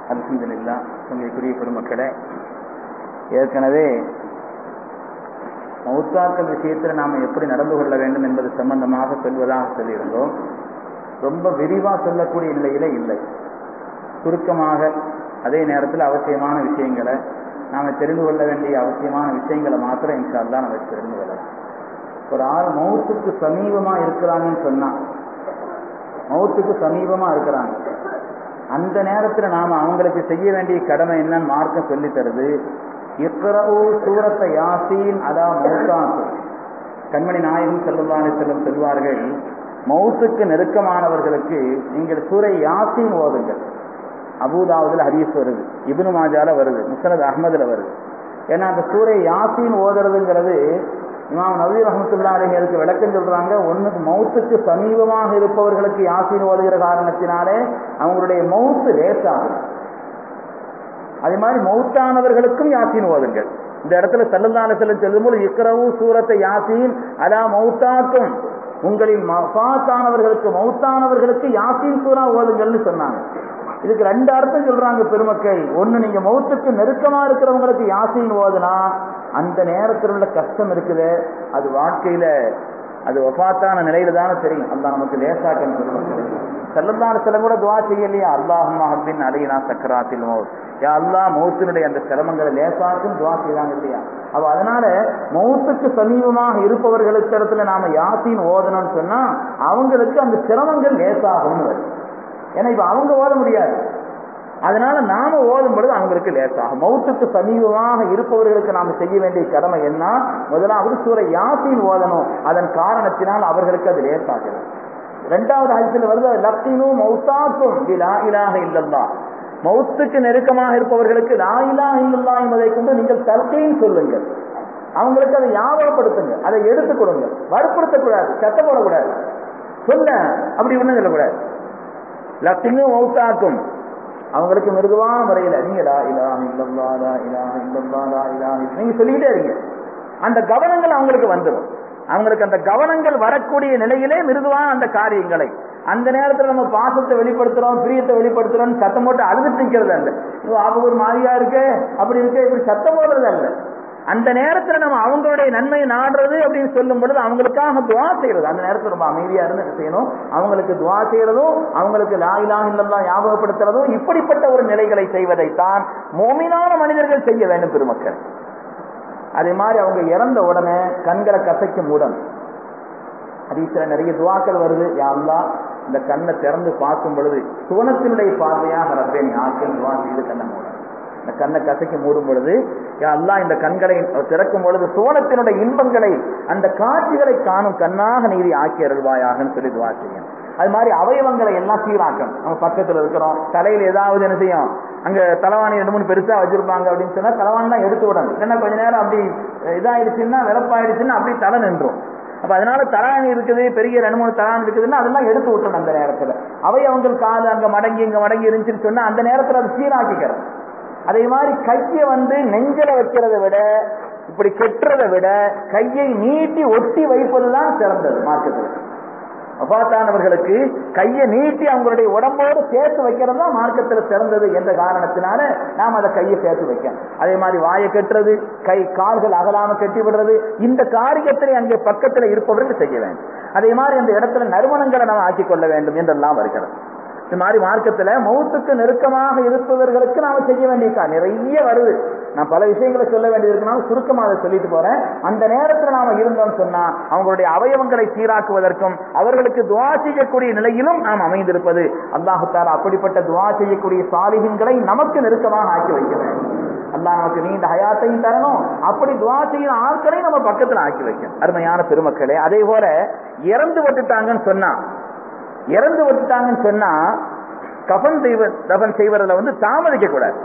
அல்ஹம்துலில்லா உங்களுக்குரிய பெருமக்களே ஏற்கனவே மௌத்தாக்கள் விஷயத்தில் நாம் எப்படி நடந்து கொள்ள வேண்டும் என்பது சம்பந்தமாக சொல்வதாக சொல்லியிருந்தோம் ரொம்ப விரிவாக சொல்லக்கூடிய நிலையில இல்லை சுருக்கமாக அதே நேரத்தில் அவசியமான விஷயங்களை நாம் தெரிந்து கொள்ள வேண்டிய அவசியமான விஷயங்களை மாத்திரம் இன்ஷால்லா நம்ம தெரிந்து கொள்ளலாம் ஒரு ஆள் மௌத்துக்கு சமீபமா இருக்கிறாங்கன்னு சொன்னா மௌத்துக்கு சமீபமா இருக்கிறாங்க அந்த நேரத்துல நாம அவங்களுக்கு செய்ய வேண்டிய கடமை என்னன்னு மார்க்கம் சொல்லி தருது இக்கரவு சூரத்தை யாசீன் அதா மௌத்தாக்கு கண்மணி நாயகம் செல்லுவானே செல்லும் சொல்வார்கள் மௌத்துக்கு நெருக்கமானவர்களுக்கு நீங்கள் சூரை யாசீன் ஓதுங்கள் அபூதாவதுல ஹதீஸ் வருது இபுனு மாஜால வருது முசனத் அகமதுல வருது ஏன்னா அந்த சூரை யாசீன் ஓதுறதுங்கிறது இமாம் நவீர் ரஹமத்துல்லா அலிகளுக்கு விளக்கம் சொல்றாங்க ஒன்றுக்கு மௌத்துக்கு சமீபமாக இருப்பவர்களுக்கு யாசீன் ஓதுகிற காரணத்தினாலே அவங்களுடைய மௌத்து லேசாகும் அதே மாதிரி மௌத்தானவர்களுக்கும் யாசீன் ஓதுங்கள் இந்த இடத்துல சல்லல்லான செல்லும் செல்லும்போது இக்கரவு சூரத்தை யாசீன் அலா மௌத்தாக்கும் உங்களின் மஃபாத்தானவர்களுக்கு மௌத்தானவர்களுக்கு யாசீன் சூரா ஓதுங்கள்னு சொன்னாங்க இதுக்கு ரெண்டு அர்த்தம் சொல்றாங்க பெருமக்கள் ஒண்ணு நீங்க மௌத்துக்கு நெருக்கமா இருக்கிறவங்களுக்கு யாசீன் ஓதுனா அந்த நேரத்தில் உள்ள கஷ்டம் இருக்குது அது வாழ்க்கையில அது வஃத்தான நிலையில தானே தெரியும் அல்லா நமக்கு லேசாக்கன்னு பெருமக்கள் செல்லந்தான சில கூட துவா செய்யலையா அல்லாஹுமா ஹப்பின் அலையினா சக்கராத்தில் மௌத் யா அல்லா மௌத்தினுடைய அந்த சிரமங்களை லேசாக்கும் துவா செய்வாங்க இல்லையா அப்ப அதனால மௌத்துக்கு சமீபமாக இருப்பவர்களுக்கு இடத்துல நாம யாசின் ஓதணும்னு சொன்னா அவங்களுக்கு அந்த சிரமங்கள் லேசாகும்னு வருது ஏன்னா இப்ப அவங்க ஓத முடியாது அதனால நாம ஓதும் பொழுது அவங்களுக்கு லேசாகும் மௌத்துக்கு சமீபமாக இருப்பவர்களுக்கு நாம செய்ய வேண்டிய கடமை என்ன முதலாவது சூரை யாசின் ஓதணும் அதன் காரணத்தினால் அவர்களுக்கு அது லேசாகிறது இரண்டாவது ஆயத்தில் வருது லத்தினு மௌத்தாக்கும் லா இலாக இல்லல்லா மௌத்துக்கு நெருக்கமாக இருப்பவர்களுக்கு லா இலாக இல்லல்லா என்பதை கொண்டு நீங்கள் தல்கையும் சொல்லுங்கள் அவங்களுக்கு அதை ஞாபகப்படுத்துங்க அதை எடுத்துக் கொடுங்க வற்புறுத்தக்கூடாது சத்த போடக்கூடாது சொல்ல அப்படி ஒண்ணும் சொல்லக்கூடாது லத்தினு மௌத்தாக்கும் அவங்களுக்கு மிருதுவான முறையில நீங்களா இலா இல்லல்லா லா இலா இல்லல்லா லா இலா நீங்க சொல்லிக்கிட்டே இருங்க அந்த கவனங்கள் அவங்களுக்கு வந்துடும் அவங்களுக்கு அந்த கவனங்கள் வரக்கூடிய நிலையிலே மிருதுவான அந்த காரியங்களை அந்த நேரத்தில் நம்ம பாசத்தை வெளிப்படுத்துறோம் பிரியத்தை வெளிப்படுத்துறோம் சத்தம் போட்டு அழுதுட்டு நிற்கிறது அல்ல அவங்க ஒரு மாதிரியா இருக்கு அப்படி இருக்கு இப்படி சத்தம் போடுறது அல்ல அந்த நேரத்துல நம்ம அவங்களுடைய நன்மை நாடுறது அப்படின்னு சொல்லும் பொழுது அவங்களுக்காக துவா செய்யறது அந்த நேரத்தில் ரொம்ப அமைதியா இருந்து என்ன செய்யணும் அவங்களுக்கு துவா செய்யறதும் அவங்களுக்கு லாயிலாம் இல்லல்லாம் ஞாபகப்படுத்துறதும் இப்படிப்பட்ட ஒரு நிலைகளை செய்வதைத்தான் மோமினான மனிதர்கள் செய்ய வேண்டும் பெருமக்கள் அதே மாதிரி அவங்க இறந்த உடனே கண்களை கசைக்க மூடணும் அதீசில நிறைய துவாக்கள் வருது யாருலா இந்த கண்ணை திறந்து பார்க்கும் பொழுது சுவனத்தினுடைய பார்வையாக ரப்பே நீ ஆக்கியம் துவா செய்து கண்ணை மூடணும் இந்த கண்ணை கசைக்கு மூடும் பொழுது அல்லா இந்த கண்களை திறக்கும் பொழுது சோனத்தினுடைய இன்பங்களை அந்த காட்சிகளை காணும் கண்ணாக நீதி ஆக்கி அருள்வாயாகன்னு சொல்லி துவா செய்யும் அது மாதிரி அவயவங்களை எல்லாம் சீராக்கணும் நம்ம பக்கத்துல இருக்கிறோம் தலையில ஏதாவது என்ன செய்யும் அங்க தலைவாணி ரெண்டு மூணு பெருசா வச்சிருப்பாங்க அப்படின்னு சொன்னா தலைவாணிலாம் எடுத்து விடணும் இல்லைன்னா கொஞ்ச நேரம் அப்படி இதாயிடுச்சுன்னா வெளப்பாயிடுச்சுன்னா அப்படி தலை நின்றும் அப்ப அதனால தலாணி இருக்குது பெரிய ரெண்டு மூணு தலாணி இருக்குதுன்னா அதெல்லாம் எடுத்து விட்டணும் அந்த நேரத்துல அவயவங்கள் காது அங்க மடங்கி இங்க மடங்கி இருந்துச்சுன்னு சொன்னா அந்த நேரத்துல அது சீராக்கிக்கிறோம் அதே மாதிரி கையை வந்து நெஞ்சில வைக்கிறத விட இப்படி கெட்டுறதை விட கையை நீட்டி ஒட்டி வைப்பதுதான் சிறந்தது மார்க்கத்தில் அபாத்தானவர்களுக்கு கையை நீட்டி அவங்களுடைய உடம்போடு சேர்த்து வைக்கிறது தான் மார்க்கத்தில் சிறந்தது என்ற காரணத்தினால நாம் அதை கையை சேர்த்து வைக்க அதே மாதிரி வாயை கட்டுறது கை கால்கள் அகலாம கட்டி விடுறது இந்த காரியத்தை அங்கே பக்கத்தில் இருப்பவர்கள் செய்ய வேண்டும் அதே மாதிரி அந்த இடத்துல நறுமணங்களை நாம் ஆக்கிக் கொள்ள வேண்டும் என்றெல்லாம் வருகிறது இந்த மாதிரி மார்க்கத்துல மௌத்துக்கு நெருக்கமாக இருப்பவர்களுக்கு நாம செய்ய வேண்டியதா நிறைய வருது நான் பல விஷயங்களை சொல்ல வேண்டியதுக்குனால சுருக்கமா அதை சொல்லிட்டு போறேன் அந்த நேரத்துல நாம இருந்தோம் சொன்னா அவங்களுடைய அவயவங்களை சீராக்குவதற்கும் அவர்களுக்கு துவா செய்யக்கூடிய நிலையிலும் நாம் அமைந்திருப்பது அல்லாஹுத்தாரா அப்படிப்பட்ட துவா செய்யக்கூடிய சாலிகங்களை நமக்கு நெருக்கமாக ஆக்கி வைக்க வேண்டும் அல்லா நமக்கு நீண்ட ஹயாத்தையும் தரணும் அப்படி துவா செய்யும் ஆட்களையும் நம்ம பக்கத்துல ஆக்கி வைக்கணும் அருமையான பெருமக்களே அதே போல இறந்து விட்டுட்டாங்கன்னு சொன்னா இறந்து விட்டுட்டாங்கன்னு சொன்னா கபன் செய்வ தபன் செய்வதில் வந்து தாமதிக்க கூடாது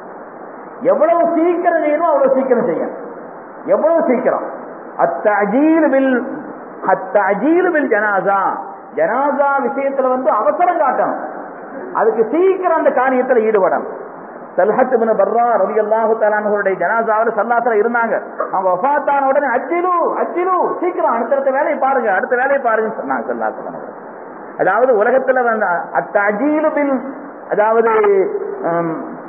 எவ்வளவு சீக்கிரம் செய்யணும் அவ்வளவு சீக்கிரம் செய்யணும் எவ்வளவு சீக்கிரம் அத்தஜீல் பில் அத்தஜீல் பில் ஜனாசா ஜனாசா விஷயத்துல வந்து அவசரம் காட்டணும் அதுக்கு சீக்கிரம் அந்த காரியத்துல ஈடுபடணும் சல்ஹத் பின் பர்ரா ரவி அல்லாஹு தலானுடைய ஜனாசாவில் சல்லாத்துல இருந்தாங்க அவங்க வஃபாத்தான உடனே அஜிலு அஜிலு சீக்கிரம் அடுத்தடுத்த வேலையை பாருங்க அடுத்த வேலையை பாருங்கன்னு சொன்னாங்க சல்லாத்துல அதாவது உலகத்துல வந்து அத்தஜீலு பில் அதாவது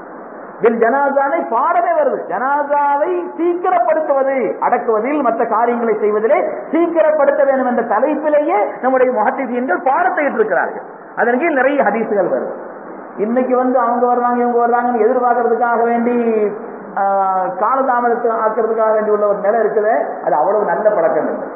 வில் ஜனாசானை பாடமே வருது ஜனாசாவை சீக்கிரப்படுத்துவது அடக்குவதில் மற்ற காரியங்களை செய்வதிலே சீக்கிரப்படுத்த வேண்டும் என்ற தலைப்பிலேயே நம்முடைய முகத்திசீன்கள் பாடத்தை இருக்கிறார்கள் அதன் கீழ் நிறைய ஹதீசுகள் வருது இன்னைக்கு வந்து அவங்க வர்றாங்க இவங்க வர்றாங்கன்னு எதிர்பார்க்கறதுக்காக வேண்டி ஆஹ், காலதாமதத்தை ஆக்கிறதுக்காக வேண்டி உள்ள ஒரு நிலை இருக்குது அது அவ்வளவு நல்ல பழக்கம் இல்லை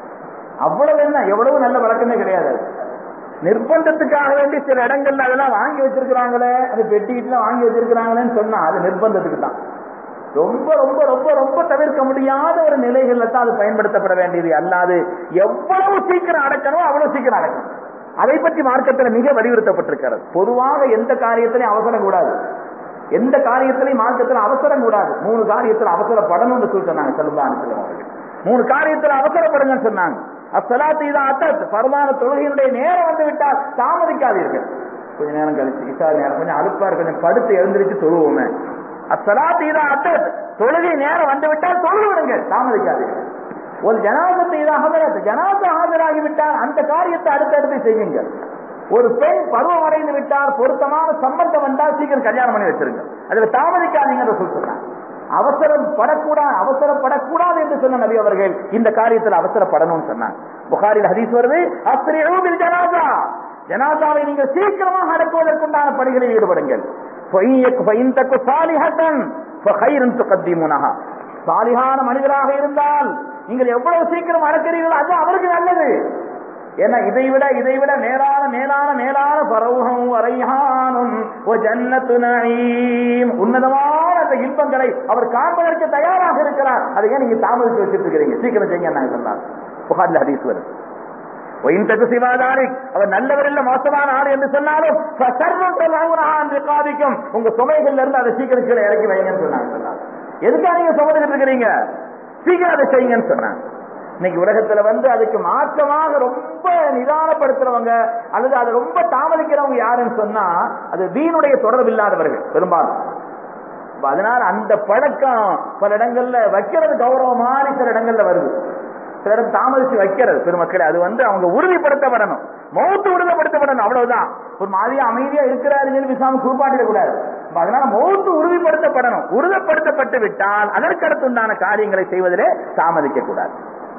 அவ்வளவு என்ன எவ்வளவு நல்ல பழக்கமே கிடையாது அது. நிர்பந்தத்துக்காக வேண்டி சில இடங்கள்ல அதெல்லாம் வாங்கி வச்சிருக்கிறாங்களே அது பெட்டிக்கிட்டுலாம் வாங்கி வச்சிருக்கிறாங்களேன்னு சொன்னா அது நிர்பந்தத்துக்கு தான் ரொம்ப ரொம்ப ரொம்ப ரொம்ப தவிர்க்க முடியாத ஒரு நிலைகள்ல தான் அது பயன்படுத்தப்பட வேண்டியது அல்லாது எவ்வளவு சீக்கிரம் அடக்கணும் அவ்வளவு சீக்கிரம் அடக்கணும் அதை பற்றி மார்க்கத்தில் மிக வலியுறுத்தப்பட்டிருக்கிறது பொதுவாக எந்த காரியத்திலையும் அவசரம் கூடாது எந்த காரியத்திலையும் மார்க்கத்தில் அவசரம் கூடாது மூணு காரியத்தில் அவசரப்படணும்னு சொல்லி சொன்னாங்க செல்வா அவர்கள் மூணு காரியத்தில் அவசரப்படுங்கன்னு சொன்னாங்க அசலாத்து இதா அத்தத் பரமான தொழுகையினுடைய நேரம் வந்து விட்டால் தாமதிக்காதீர்கள் கொஞ்ச நேரம் கழிச்சு இசா நேரம் கொஞ்சம் அழுப்பா இருக்கு, கொஞ்சம் படுத்து எழுந்திருச்சு தொழுவோமே அசலாத்து இதா அத்தத் தொழுகை நேரம் வந்து விட்டால் தொழுது விடுங்க தாமதிக்காதீர்கள் ஒரு ஜனாதத்தை இதாக ஹதரத் ஜனாதா ஆஜராகி விட்டால் அந்த காரியத்தை அடுத்தடுத்து செய்யுங்க ஒரு பெண் பருவம் அடைந்து விட்டால் பொருத்தமான சம்பந்தம் வந்தால் சீக்கிரம் கல்யாணம் பண்ணி வச்சிருங்க அதுல தாமதிக்காதீங்க சொல்றாங்க அவசரம் படக்கூடாது அவசரப்படக்கூடாது என்று சொன்ன நபி அவர்கள் இந்த காரியத்தில் அவசரப்படணும்னு சொன்னாங்க புகாரில் ஹதீஸ் வருது அஸ்ரியூபில் ஜனாதா ஜனாதாவை நீங்கள் சீக்கிரமாக அடக்குவதற்குண்டான பணிகளில் ஈடுபடுங்கள் ஃபையக் ஃபைன்தக்கு சாலிஹத்தன் ஃபகைரன் துகத்திமுனஹா சாலிஹான மனிதராக இருந்தால் நீங்கள் எவ்வளவு சீக்கிரம் அடக்கிறீர்களோ அது அவருக்கு நல்லது ஏன்னா இதை விட இதை விட மேலான மேலான மேலான பரவுகம் வரையானும் ஜன்னத்து நயீம் உன்னதமான அந்த இன்பங்களை அவர் காண்பதற்கு தயாராக இருக்கிறார் அதை ஏன் நீங்க தாமதித்து வச்சிட்டு இருக்கிறீங்க சீக்கிரம் செய்யுங்க நான் சொன்னார் புகார்ல ஹதீஸ் வருது ஒயின்தகு சிவாதாரி அவர் நல்லவர் இல்ல மோசமான ஆள் என்று சொன்னாலும் சர்வம் காதிக்கும் உங்க சுமைகள்ல இருந்து அதை சீக்கிரம் கீழே இறக்கி வைங்கன்னு சொன்னாங்க சொன்னாங்க எதுக்காக நீங்க சுமந்துட்டு இருக்கிறீங்க சீக்கிரம் அதை செய்யுங்கன்னு சொன்னாங்க இன்னைக்கு உலகத்துல வந்து அதுக்கு மாற்றமாக ரொம்ப நிதானப்படுத்துறவங்க அல்லது அதை ரொம்ப தாமதிக்கிறவங்க யாருன்னு சொன்னா அது வீணுடைய தொடர்பு இல்லாதவர்கள் பெரும்பாலும் அப்ப அதனால அந்த பழக்கம் பல இடங்கள்ல வைக்கிறது கௌரவம் மாதிரி சில இடங்கள்ல வருது சில இடம் தாமதிச்சு வைக்கிறது பெருமக்களை அது வந்து அவங்க உறுதிப்படுத்தப்படணும் மௌத்து உறுதிப்படுத்தப்படணும் அவ்வளவுதான் ஒரு மாதிரியா அமைதியா இருக்கிறாருன்னு விசாம குறுப்பாட்டிட கூடாது அப்ப அதனால மௌத்து உறுதிப்படுத்தப்படணும் உறுதிப்படுத்தப்பட்டு விட்டால் அதற்கடுத்துண்டான காரியங்களை செய்வதிலே தாமதிக்க கூடாது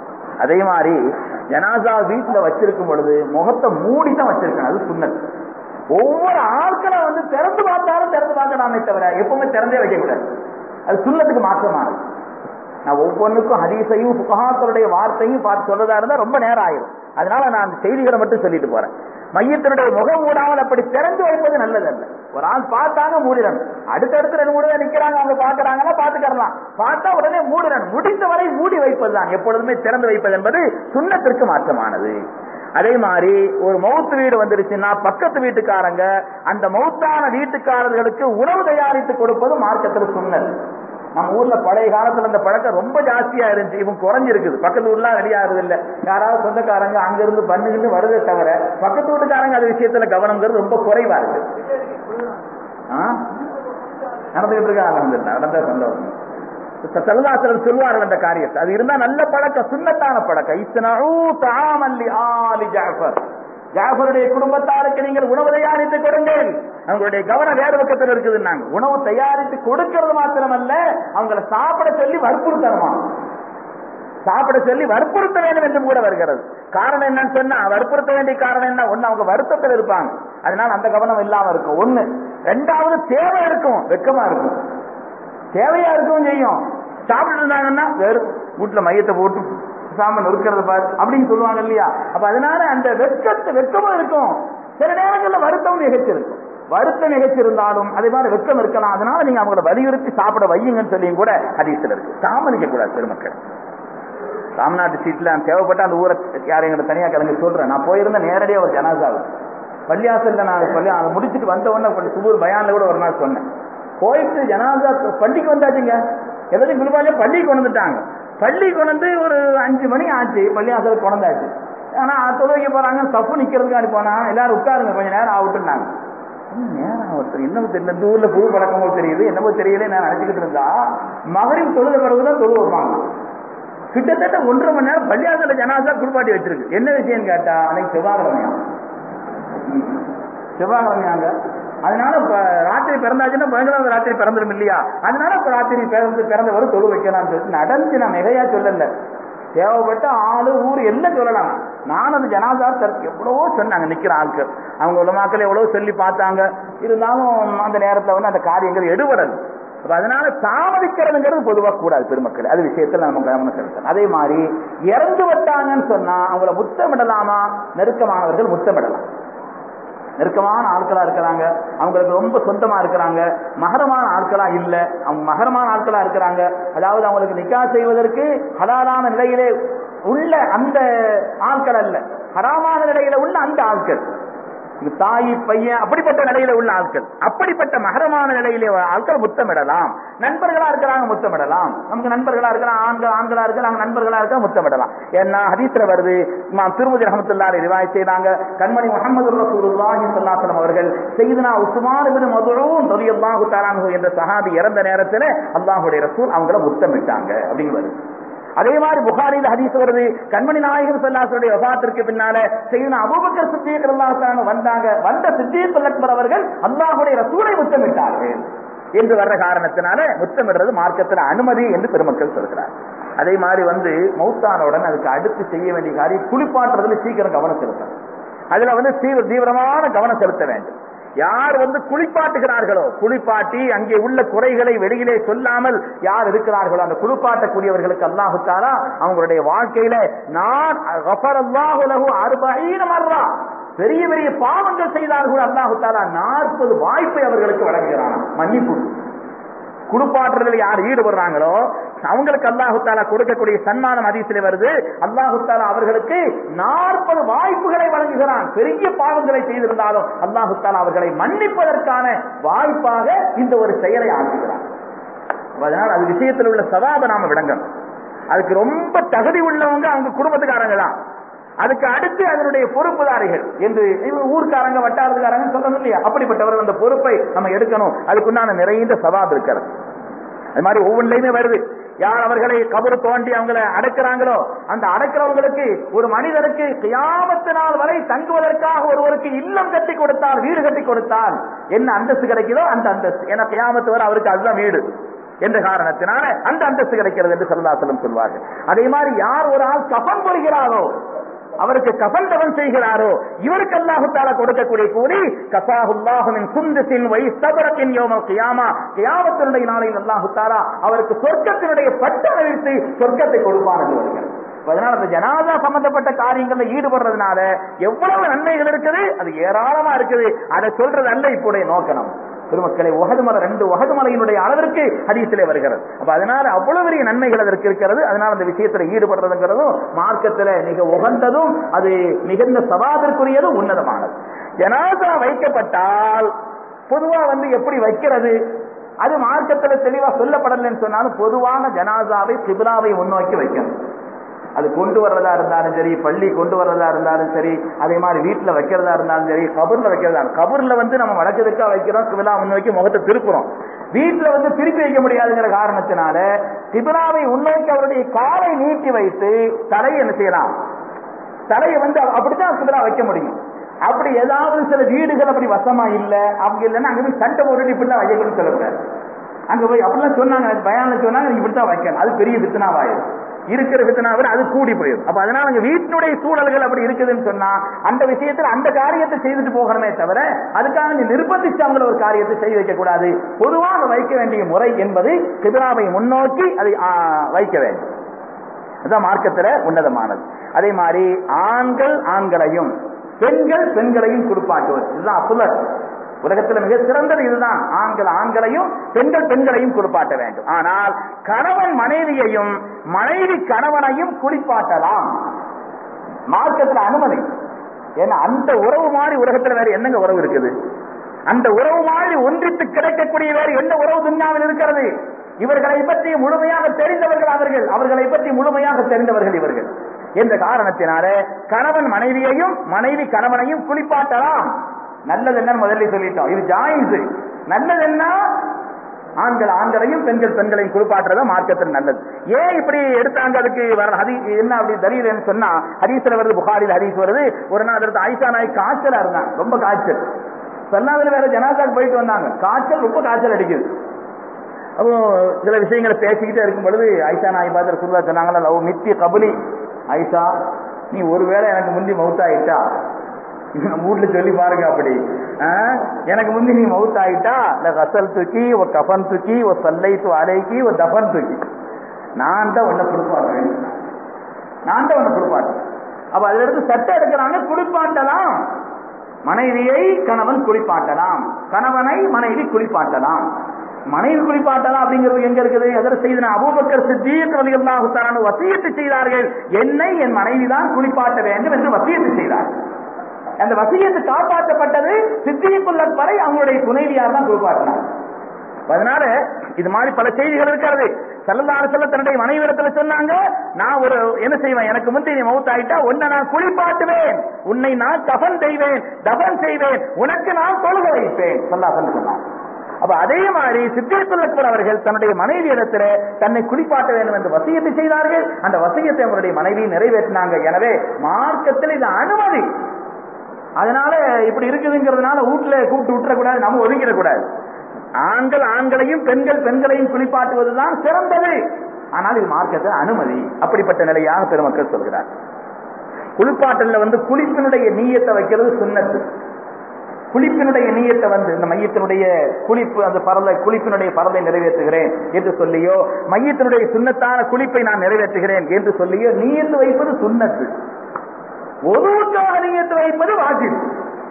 அதே மாதிரி ஜனாசா வீட்டுல வச்சிருக்கும் பொழுது முகத்தை மூடி தான் வச்சிருக்கணும் அது சுண்ணத் ஒவ்வொரு ஆட்களை வந்து திறந்து பார்த்தாலும் திறந்து பார்க்கலாமே தவிர எப்பவுமே திறந்தே வைக்க கூடாது அது சுண்ணத்துக்கு மாற்றமானது நான் ஒவ்வொன்றுக்கும் ஹதீஸையும் புகாக்களுடைய வார்த்தையும் பார்த்து சொல்றதா இருந்தா ரொம்ப நேரம் ஆயிரும் அதனால நான் அந்த செய்திகளை மட்டும் சொல்லிட்டு போறேன் மையத்தினுடைய முகம் மூடாமல் அப்படி திறந்து வைப்பது நல்லது அல்ல ஒரு ஆள் பார்த்தாங்க மூடிடணும் அடுத்தடுத்து ரெண்டு மூணு பேர் நிக்கிறாங்க அவங்க பாக்குறாங்கன்னா பாத்துக்கலாம் பார்த்தா உடனே மூடிடணும் முடிந்த வரை மூடி வைப்பதுதான் எப்பொழுதுமே திறந்து வைப்பது என்பது சுண்ணத்திற்கு மாற்றமானது அதே மாதிரி ஒரு மௌத்து வீடு வந்துருச்சுன்னா பக்கத்து வீட்டுக்காரங்க அந்த மௌத்தான வீட்டுக்காரர்களுக்கு உணவு தயாரித்து கொடுப்பது மார்க்கத்தில் சுண்ணல் நம்ம ஊர்ல பழைய காலத்துல இந்த பழக்கம் ரொம்ப ஜாஸ்தியா இருந்துச்சு இவங்க குறைஞ்சிருக்குது பக்கத்து ஊர்லாம் ரெடியாகிறது இல்ல யாராவது சொந்தக்காரங்க அங்க இருந்து பண்ணுகிட்டு வருதே தவிர பக்கத்து வீட்டுக்காரங்க அது விஷயத்துல கவனம்ங்கிறது ரொம்ப குறைவா இருக்கு ஆ? நடந்துகிட்டு இருக்கா நடந்துட்டா நடந்தா சந்தோஷம் செல்வாசலர் சொல்வார்கள் அந்த காரியத்தை அது இருந்தா நல்ல பழக்கம் சுண்ணத்தான பழக்கம் இத்தனூ தாமல்லி ஆலி ஜாஃபர் ஜாஃபருடைய குடும்பத்தாருக்கு நீங்கள் உணவு தயாரித்து கொடுங்கள் அவங்களுடைய கவனம் வேறு பக்கத்தில் இருக்குதுன்னாங்க உணவு தயாரித்து கொடுக்கிறது மாத்திரமல்ல அவங்கள சாப்பிட சொல்லி வற்புறுத்தணுமா சாப்பிட சொல்லி வற்புறுத்த வேண்டும் என்று கூட வருகிறது காரணம் என்னன்னு சொன்னா வற்புறுத்த வேண்டிய காரணம் என்ன ஒண்ணு அவங்க வருத்தத்தில் இருப்பாங்க அதனால அந்த கவனம் இல்லாம இருக்கும் ஒண்ணு ரெண்டாவது தேவை இருக்கும் வெக்கமா இருக்கும் தேவையா இருக்கவும் செய்யும் சாப்பிட்டு இருந்தாங்கன்னா வெறும் வீட்டுல மையத்தை போட்டு சாம நொறுக்கிறது பாரு அப்படின்னு சொல்லுவாங்க இல்லையா அப்ப அதனால அந்த வெட்கத்தை வெட்கமும் இருக்கும் சில நேரங்கள்ல வருத்தம் நிகழ்ச்சிருக்கும் வருத்தம் நிகழ்ச்சிருந்தாலும் அதே மாதிரி வெட்கம் இருக்கலாம் அதனால நீங்க அவங்கள வலியுறுத்தி சாப்பிட வையுங்கன்னு சொல்லியும் கூட ஹதீஸ்ல இருக்கு தாமதிக்க கூடாது பெருமக்கள் ராம்நாட்டு சீட்ல தேவைப்பட்ட அந்த ஊரை யாரையும் எங்கிட்ட தனியா கிளம்பி சொல்றேன் நான் போயிருந்த நேரடியா ஒரு ஜனாசாவு பள்ளியாசல்ல நான் பள்ளி அதை முடிச்சுட்டு வந்த உடனே கொஞ்சம் சுபூர் பயான்ல கூட ஒரு நாள் சொன்னேன் போயிட்டு ஜனாசா பள்ளிக்கு வந்தாச்சுங்க எல்லாத்தையும் குளிப்பாலே பள்ளிக்கு கொண்டு வந்துட்டாங்க பள்ளி கொண்டு வந்து ஒரு அஞ்சு மணி ஆச்சு பள்ளியாசல் கொண்டாச்சு ஆனா தொழுகைக்கு போறாங்க தப்பு நிக்கிறதுக்காண்டி போனா எல்லாரும் உட்காருங்க கொஞ்சம் நேரம் ஆகட்டும்னாங்க இன்னும் நேரம் ஒருத்தர் என்னமோ தெரியல இந்த ஊர்ல புது பழக்கமோ தெரியுது என்னமோ தெரியல நான் நினைச்சுக்கிட்டு இருந்தா மகரின் தொழுத பிறகுதான் தொழு வைப்பாங்க கிட்டத்தட்ட ஒன்றரை மணி நேரம் பள்ளியாசல ஜனாசா குளிப்பாட்டி வச்சிருக்கு என்ன விஷயம் கேட்டா அன்னைக்கு செவ்வாய்க்கிழமையா செவ்வாய்க்கிழமையாங்க அதனால இப்ப ராத்திரி ராத்திரி பிறந்தாச்சுன்னா பதினொன்றாவது ராத்திரி பிறந்துடும் இல்லையா அதனால இப்ப ராத்திரி பிறந்து பிறந்தவர் தொழு வைக்கலாம்னு சொல்லிட்டு நடந்து நான் மிகையா சொல்லல தேவைப்பட்ட ஆளு ஊர் எல்லாம் சொல்லலாம் நான் அந்த ஜனாதா தரப்பு எவ்வளவோ சொன்னாங்க நிக்கிற ஆட்கள் அவங்க உலமாக்கள் எவ்வளவோ சொல்லி பார்த்தாங்க இருந்தாலும் அந்த நேரத்துல வந்து அந்த காரியங்கள் எடுபடல் அப்ப அதனால தாமதிக்கிறதுங்கிறது பொதுவா கூடாது பெருமக்கள் அது விஷயத்துல நம்ம கவனம் செலுத்தணும் அதே மாதிரி இறந்து விட்டாங்கன்னு சொன்னா அவங்கள முத்தமிடலாமா நெருக்கமானவர்கள் முத்தமிடலாம் நெருக்கமான ஆட்களா இருக்கிறாங்க அவங்களுக்கு ரொம்ப சொந்தமா இருக்கிறாங்க மகரமான ஆட்களா இல்ல அவங்க மகரமான ஆட்களா இருக்கிறாங்க அதாவது அவங்களுக்கு நிக்கா செய்வதற்கு ஹலாலான நிலையிலே உள்ள அந்த ஆட்கள் அல்ல ஹராமான நிலையில உள்ள அந்த ஆட்கள் இது தாய் பையன் அப்படிப்பட்ட நிலையில உள்ள ஆட்கள் அப்படிப்பட்ட மகரமான நிலையில ஆட்கள் முத்தமிடலாம் நண்பர்களா இருக்கிறாங்க முத்தமிடலாம் நமக்கு நண்பர்களா இருக்கிறாங்க ஆண்கள் ஆண்களா இருக்கிறாங்க நண்பர்களா இருக்க முத்தமிடலாம் ஏன்னா ஹதீஸ்ல வருது இமாம் திருமதி ரஹமத்துல்லாஹி ரிவாய் செய்தாங்க கண்மணி முகமது ரசூலுல்லாஹி ஸல்லல்லாஹு அவர்கள் செய்தனா உஸ்மான் இப்னு மதுஊன் ரலியல்லாஹு தஆலா அன்ஹு என்ற சஹாபி இறந்த நேரத்துல அல்லாஹ்வுடைய ரசூல் அவங்கள முத்தமிட்டாங்க அப்படின்னு வருது அதே மாதிரி புகாரில் ஹதீஸ் வருது கண்மணி நாயகர் சல்லாசருடைய வபாத்திற்கு பின்னால செய்தனா அபூபக்கர் சித்திக் ரலியல்லாஹு வந்தாங்க வந்த சித்திக் அக்பர் அவர்கள் அல்லாஹ்வுடைய ரசூலை முத்தமிட்டார்கள் என்று வர்ற காரணத்தினால முத்தமிடுறது மார்க்கத்தில் அனுமதி என்று பெருமக்கள் சொல்கிறார் அதே மாதிரி வந்து மௌத்தானவுடன் அதுக்கு அடுத்து செய்ய வேண்டிய காரியம் குளிப்பாட்டுறதுல சீக்கிரம் கவனம் செலுத்தணும் அதுல வந்து தீவிர தீவிரமான கவனம் செலுத்த வேண்டும் யார் வந்து குளிப்பாட்டுகிறார்களோ குளிப்பாட்டி அங்கே உள்ள குறைகளை வெளியிலே சொல்லாமல் யார் இருக்கிறார்களோ அந்த குளிப்பாட்டக்கூடியவர்களுக்கு அல்லாஹு தாலா அவங்களுடைய வாழ்க்கையில நான் மர்ரா பெரிய பெரிய பாவங்கள் செய்தார்கள் அல்லாஹு தாலா நாற்பது வாய்ப்பை அவர்களுக்கு வழங்குகிறான் மன்னிப்பு குடுப்பாட்டுறதுல யார் ஈடுபடுறாங்களோ அவங்களுக்கு அல்லாஹு தாலா கொடுக்கக்கூடிய சன்மானம் அதிசயில வருது அல்லாஹு தாலா அவர்களுக்கு நாற்பது வாய்ப்புகளை வழங்குகிறான் பெரிய பாவங்களை செய்திருந்தாலும் அல்லாஹு தாலா அவர்களை மன்னிப்பதற்கான வாய்ப்பாக இந்த ஒரு செயலை ஆக்குகிறான் அதனால் அது விஷயத்தில் உள்ள சவாப நாம விளங்கணும் அதுக்கு ரொம்ப தகுதி உள்ளவங்க அவங்க குடும்பத்துக்காரங்க தான் அதுக்கு அடுத்து அதனுடைய பொறுப்புதாரிகள் என்று ஊர்க்காரங்க வட்டாரத்துக்காரங்க சொல்லணும் இல்லையா அப்படிப்பட்டவர் அந்த பொறுப்பை நம்ம எடுக்கணும் அதுக்குண்டான நிறைந்த சவாப் இருக்கிறது அது மாதிரி ஒவ்வொன்றிலையுமே வருது யார் அவர்களை கபரு தோண்டி அவங்களை அடக்கிறாங்களோ அந்த அடக்கிறவங்களுக்கு ஒரு மனிதருக்கு கியாமத்து நாள் வரை தங்குவதற்காக ஒருவருக்கு இல்லம் கட்டி கொடுத்தால் வீடு கட்டி கொடுத்தால் என்ன அந்தஸ்து கிடைக்குதோ அந்த அந்தஸ்து ஏன்னா கியாமத்து வரை அவருக்கு அதுதான் வீடு என்ற காரணத்தினால அந்த அந்தஸ்து கிடைக்கிறது என்று சல்லாசலம் சொல்வார்கள் அதே மாதிரி யார் ஒரு ஆள் கபன் பொறுகிறாரோ அவருக்கு கபன் தவன் செய்கிறாரோ இவருக்கு அல்லாஹு தாலா கொடுக்கக்கூடிய கூலி கசாஹுல்லாஹுவின் குந்தத்தின் வை சபரத்தின் யோம கியாமா கியாமத்தினுடைய நாளையில் அல்லாஹு தாலா அவருக்கு சொர்க்கத்தினுடைய பட்டம் அழித்து சொர்க்கத்தை கொடுப்பான் என்று வருகிறது அதனால அந்த ஜனாதா சம்பந்தப்பட்ட காரியங்கள்ல ஈடுபடுறதுனால எவ்வளவு நன்மைகள் இருக்குது அது ஏராளமா இருக்குது அதை சொல்றது அல்ல இப்போடைய நோக்கணும் பெருமக்களை உகதுமலை ரெண்டு உகதுமலையினுடைய அளவிற்கு ஹதீசிலே வருகிறது அப்ப அதனால அவ்வளவு பெரிய நன்மைகள் அதற்கு இருக்கிறது அதனால அந்த விஷயத்துல ஈடுபடுறதுங்கிறதும் மார்க்கத்துல மிக உகந்ததும் அது மிகுந்த சவாதற்குரியதும் உன்னதமானது ஜனாதா வைக்கப்பட்டால் பொதுவா வந்து எப்படி வைக்கிறது அது மார்க்கத்துல தெளிவா சொல்லப்படலைன்னு சொன்னாலும் பொதுவான ஜனாதாவை சிபிலாவை முன்னோக்கி வைக்கணும் அது கொண்டு வர்றதா இருந்தாலும் சரி பள்ளி கொண்டு வர்றதா இருந்தாலும் சரி அதே மாதிரி வீட்டுல வைக்கிறதா இருந்தாலும் சரி கபூர்ல வைக்கிறதா கபூர்ல வந்து நம்ம வடக்குதுக்கா வைக்கிறோம் சிபிலா முன்னோக்கி முகத்தை திருப்புறோம் வீட்டுல வந்து திருப்பி வைக்க முடியாதுங்கிற காரணத்தினால சிபிலாவை முன்னோக்கி அவருடைய காலை நீட்டி வைத்து தலையை என்ன செய்யலாம் தலையை வந்து அப்படித்தான் சிபிலா வைக்க முடியும் அப்படி ஏதாவது சில வீடுகள் அப்படி வசமா இல்ல அவங்க இல்லைன்னா அங்க போய் சண்டை போட்டு இப்படிதான் வைக்கணும்னு சொல்லக்கூடாது அங்க போய் அப்படிலாம் சொன்னாங்க பயான்ல சொன்னாங்க இப்படித்தான் வைக்கணும் அது பெரிய வித்தனாவாயிரும் இருக்கிற வித்தனாவில் அது கூடி போயிடும் அப்ப அதனால அங்க வீட்டினுடைய சூழல்கள் அப்படி இருக்குதுன்னு சொன்னா அந்த விஷயத்துல அந்த காரியத்தை செய்துட்டு போகணுமே தவிர அதுக்காக நீ நிர்பந்திச்சு அவங்கள ஒரு காரியத்தை செய்து வைக்க கூடாது பொதுவாக வைக்க வேண்டிய முறை என்பது கிபிலாவை முன்னோக்கி அதை வைக்க வேண்டும் அதுதான் மார்க்கத்துல உன்னதமானது அதே மாதிரி ஆண்கள் ஆண்களையும் பெண்கள் பெண்களையும் குடுப்பாட்டுவது இதுதான் அசுலர் உலகத்தில் மிக சிறந்தது இதுதான் ஆண்கள் ஆண்களையும் பெண்கள் பெண்களையும் குளிப்பாட்ட வேண்டும் ஆனால் கணவன் மனைவியையும் மனைவி கணவனையும் குளிப்பாட்டலாம் மார்க்கத்தில் அனுமதி ஏன்னா அந்த உறவு மாதிரி உலகத்தில் வேற என்னங்க உறவு இருக்குது அந்த உறவு மாதிரி ஒன்றித்து கிடைக்கக்கூடிய வேறு என்ன உறவு துன்யாவில் இருக்கிறது இவர்களை பற்றி முழுமையாக தெரிந்தவர்கள் அவர்கள் அவர்களை பற்றி முழுமையாக தெரிந்தவர்கள் இவர்கள் என்ற காரணத்தினால கணவன் மனைவியையும் மனைவி கணவனையும் குளிப்பாட்டலாம் நல்லது என்ன முதல்ல சொல்லிட்டோம் இது ஜாயின்ஸ் நல்லது என்ன ஆண்கள் ஆண்களையும் பெண்கள் பெண்களையும் குளிப்பாட்டுறத மார்க்கத்தில் நல்லது ஏன் இப்படி எடுத்தாங்க அதுக்கு வர ஹதி என்ன அப்படி தலீல் சொன்னா ஹதீஸ்ல வருது புகாரில் ஹதீஸ் வருது ஒரு நாள் அதற்கு ஆயிஷா நாய் காய்ச்சலா இருந்தாங்க ரொம்ப காய்ச்சல் சல்லாதுல வேற ஜனாதாக்கு போயிட்டு வந்தாங்க காய்ச்சல் ரொம்ப காய்ச்சல் அடிக்குது அப்போ சில விஷயங்களை பேசிக்கிட்டே இருக்கும் பொழுது ஐஷா நாய் பார்த்து சுருதா சொன்னாங்களா லவ் நித்திய கபலி ஐஷா நீ ஒருவேளை எனக்கு முந்தி மவுத்தாயிட்டா நம்ம வீட்டுல சொல்லி பாருங்க அப்படி ஆ? எனக்கு முந்தி நீ மவுத் ஆயிட்டா இல்ல கசல் தூக்கி ஒரு கஃபன் தூக்கி ஒரு சல்லை தூ அலைக்கி ஒரு தஃபன் தூக்கி நான் தான் உன்னை குளிப்பாட்டுறேன் நான் தான் உன்னை குளிப்பாட்டுறேன் அப்ப அதுல இருந்து சட்டம் எடுக்கிறாங்க குளிப்பாட்டலாம் மனைவியை கணவன் குளிப்பாட்டலாம் கணவனை மனைவி குளிப்பாட்டலாம் மனைவி குளிப்பாட்டலாம் அப்படிங்கிறது எங்க இருக்குது எதிர செய்தன அபூபக்கர் சித்தீக் ரலியல்லாஹு தஆலா வசியத்து செய்தார்கள் என்னை என் மனைவி தான் குளிப்பாட்ட வேண்டும் என்று வசியத்து செய்தார்கள் அந்த வசியத்து காப்பாற்றப்பட்டது சித்தியக்குள்ள வரை அவங்களுடைய துணைவியார் தான் குளிப்பாட்டினார் அதனால இது மாதிரி பல செய்திகள் இருக்கிறது செல்லதார செல்ல தன்னுடைய மனைவிடத்துல சொன்னாங்க நான் ஒரு என்ன செய்வேன் எனக்கு முந்தைய நீ மவுத் ஆயிட்டா உன்னை நான் குளிப்பாட்டுவேன் உன்னை நான் தபன் செய்வேன் தபன் செய்வேன் உனக்கு நான் தொழுக வைப்பேன் சொல்லா சொன்னாங்க அப்ப அதே மாதிரி சித்தியத்துள்ளவர் அவர்கள் தன்னுடைய மனைவி இடத்துல தன்னை குளிப்பாட்ட வேண்டும் என்று வசியத்தை செய்தார்கள் அந்த வசியத்தை அவருடைய மனைவி நிறைவேற்றினாங்க எனவே மார்க்கத்தில் இது அனுமதி அதனால இப்படி இருக்குதுங்கிறதுனால வீட்டுல கூப்பிட்டு விட்டுறக்கூடாது நம்ம ஒதுங்கிடக்கூடாது ஆண்கள் ஆண்களையும் பெண்கள் பெண்களையும் குளிப்பாட்டுவதுதான் சிறந்தது ஆனால் இது மார்க்கத்தில் அனுமதி அப்படிப்பட்ட நிலையாக பெருமக்கள் சொல்கிறார் குளிப்பாட்டல்ல வந்து குளிப்பினுடைய நீயத்தை வைக்கிறது சுண்ணத்து குளிப்பினுடைய நீயத்தை வந்து இந்த மையத்தினுடைய குளிப்பு அந்த பரலை குளிப்பினுடைய பரலை நிறைவேற்றுகிறேன் என்று சொல்லியோ மையத்தினுடைய சுண்ணத்தான குளிப்பை நான் நிறைவேற்றுகிறேன் என்று சொல்லியோ நீயத்து வைப்பது சுண்ணத்து ஒருவருக்காக நீயத்து வைப்பது வாஜிப்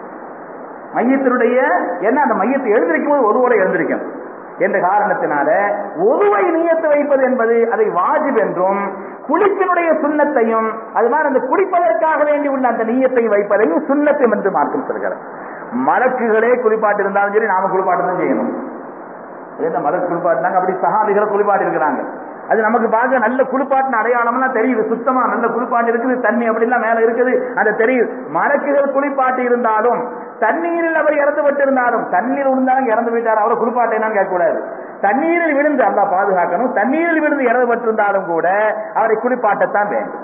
மையத்தினுடைய என்ன அந்த மையத்தை எழுந்திருக்கும் போது ஒருவரை எழுந்திருக்கும் என்ற காரணத்தினால ஒருவை நியத்து வைப்பது என்பது அதை வாஜிப் என்றும் குளிப்பினுடைய சுண்ணத்தையும் அது மாதிரி அந்த குளிப்பதற்காக வேண்டி உள்ள அந்த நீயத்தையும் வைப்பதையும் சுண்ணத்தும் என்று மார்க்கம் சொல்கிறார் மலக்குகளே குளிப்பாட்டு இருந்தாலும் சரி நாம குளிப்பாட்டு தான் செய்யணும் என்ன மலக்கு குளிப்பாட்டினாங்க அப்படி சகாபிகளை குளிப்பாட்டி இருக்கிறாங்க அது நமக்கு பார்க்க நல்ல குளிப்பாட்டின அடையாளம்லாம் தெரியுது சுத்தமா நல்ல குளிப்பாட்டு இருக்குது தண்ணி அப்படிலாம் மேல இருக்குது அந்த தெரியுது மலக்குகள் குளிப்பாட்டி இருந்தாலும் தண்ணீரில் அவர் இறந்து இருந்தாலும் தண்ணீர் விழுந்தாலும் இறந்து விட்டார் அவரை குளிப்பாட்டினான்னு கேட்கக்கூடாது தண்ணீரில் விழுந்து அல்லா பாதுகாக்கணும் தண்ணீரில் விழுந்து இறந்துபட்டிருந்தாலும் கூட அவரை குளிப்பாட்டத்தான் வேண்டும்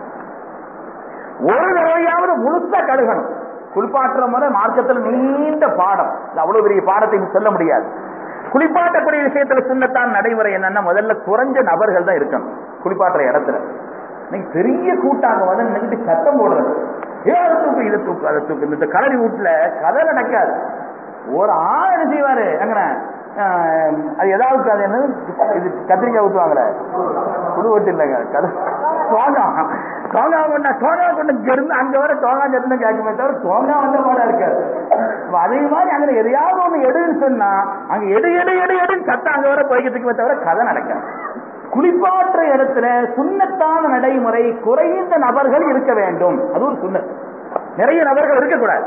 ஒரு தடவையாவது முழுசா கழுகணும் குளிப்பாட்டுற முறை மார்க்கத்தில் நீண்ட பாடம் இது அவ்வளவு பெரிய பாடத்தை சொல்ல முடியாது குளிப்பாட்டக்கூடிய விஷயத்துல சின்னத்தான் நடைமுறை என்னன்னா முதல்ல குறைஞ்ச நபர்கள் தான் இருக்கணும் குளிப்பாட்டுற இடத்துல இன்னைக்கு பெரிய கூட்டாங்க வந்து நின்றுட்டு சத்தம் போடுறது ஏ அதை தூக்கு இதை தூக்கு அதை தூக்கு இந்த கலரி வீட்டுல கதை நடக்காது ஒரு ஆள் என்ன செய்வாரு எங்கன அது ஏதாவது அது என்ன இது கத்திரிக்காய் ஊத்துவாங்களே குழு ஓட்டு இல்லைங்க கதை தோங்கா தோங்கா கொண்டா தோங்கா கொண்டு இருந்து அங்க வர தோங்கா சட்டம் கேட்குமே தவிர தோங்கா வந்த பாடா இருக்காது அப்ப அதே மாதிரி அங்க எதையாவது ஒண்ணு எடுன்னு சொன்னா அங்க எடு எடு எடு எடுன்னு சத்தம் அங்க வர போய்க்கிறதுக்குமே தவிர கதை நடக்காது குளிப்பாற்ற இடத்துல சுண்ணத்தான நடைமுறை குறைந்த நபர்கள் இருக்க வேண்டும் அது ஒரு சுண்ணத் நிறைய நபர்கள் இருக்கக்கூடாது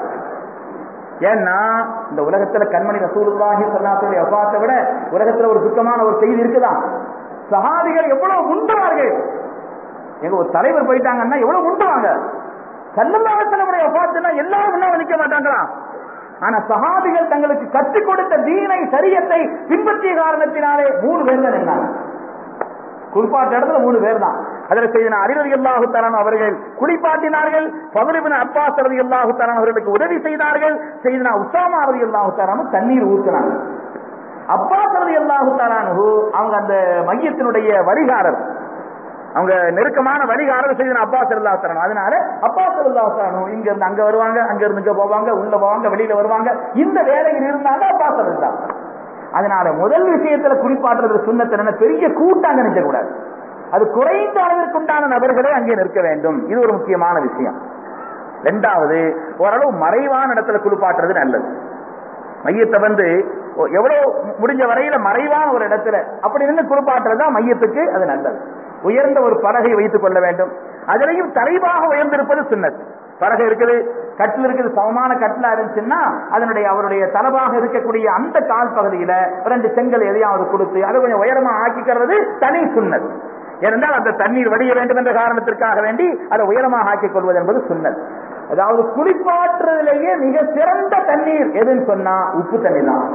ஏன்னா இந்த உலகத்துல கண்மணி ரசூலுல்லாஹி ஸல்லல்லாஹு அலைஹி விட உலகத்துல ஒரு சுத்தமான ஒரு செய்தி இருக்குதான் சஹாபிகள் எவ்வளவு உண்டுவார்கள் எங்க ஒரு தலைவர் போயிட்டாங்கன்னா எவ்வளவு உண்டுவாங்க சல்லல்லாஹுடைய வஃபாத்துனா எல்லாரும் முன்னாடி நிக்க மாட்டாங்களா ஆனா சஹாபிகள் தங்களுக்கு கற்றுக் கொடுத்த தீனை சரியத்தை பின்பற்றிய காரணத்தினாலே மூணு பேர் தான் இருந்தாங்க குளிப்பாட்ட இடத்துல மூணு பேர் தான் அதில் செய்த அறிவதி அல்லாஹு தரான் அவர்கள் குளிப்பாட்டினார்கள் பதுலிபின் அப்பாஸ் ரதி அல்லாஹு தரான் அவர்களுக்கு உதவி செய்தார்கள் செய்தனா உசாமா ரதி அல்லாஹு தரான் தண்ணீர் ஊற்றினாங்க அப்பாஸ் ரதி அல்லாஹு தரானு அவங்க அந்த மையத்தினுடைய வழிகாரர் அவங்க நெருக்கமான வழிகாரர் செய்த அப்பாஸ் அல்லாஹ் தரான் அதனால அப்பாஸ் அல்லாஹ் தரானு இங்க இருந்து அங்க வருவாங்க அங்க இருந்து இங்க போவாங்க உள்ள போவாங்க வெளியில வருவாங்க இந்த வேலையில் இருந்தாங்க அப்பாஸ் அல்லாஹ் அதனால முதல் விஷயத்துல குறிப்பாட்டுறது சுண்ணத்தை பெரிய கூட்டாங்க நிற்க கூடாது அது குறைந்த அளவிற்குண்டான நபர்களே அங்கே நிற்க வேண்டும் இது ஒரு முக்கியமான விஷயம் ரெண்டாவது ஓரளவு மறைவான இடத்துல குளிப்பாட்டுறது நல்லது மையத்தை வந்து எவ்வளவு முடிஞ்ச வரையில மறைவான ஒரு இடத்துல அப்படி நின்று குளிப்பாட்டுறது தான் மையத்துக்கு அது நல்லது உயர்ந்த ஒரு பலகை வைத்துக் கொள்ள வேண்டும் அதிலையும் தலைவாக உயர்ந்திருப்பது சுண்ணத் பலகை இருக்குது கட்டில் இருக்குது சமமான கட்டிலா இருந்துச்சுன்னா அதனுடைய அவருடைய தலவாக இருக்கக்கூடிய அந்த கால் பகுதியில ரெண்டு செங்கல் எதையாவது கொடுத்து அதை கொஞ்சம் உயரமா ஆக்கிக்கிறது தனி சுண்ணத் ஏனென்றால் அந்த தண்ணீர் வடிய வேண்டும் என்ற காரணத்திற்காக வேண்டி அதை உயரமாக ஆக்கிக் கொள்வது என்பது சுண்ணத் அதாவது குளிப்பாற்றுறதுலேயே மிக சிறந்த தண்ணீர் எதுன்னு சொன்னா உப்பு தண்ணி தான்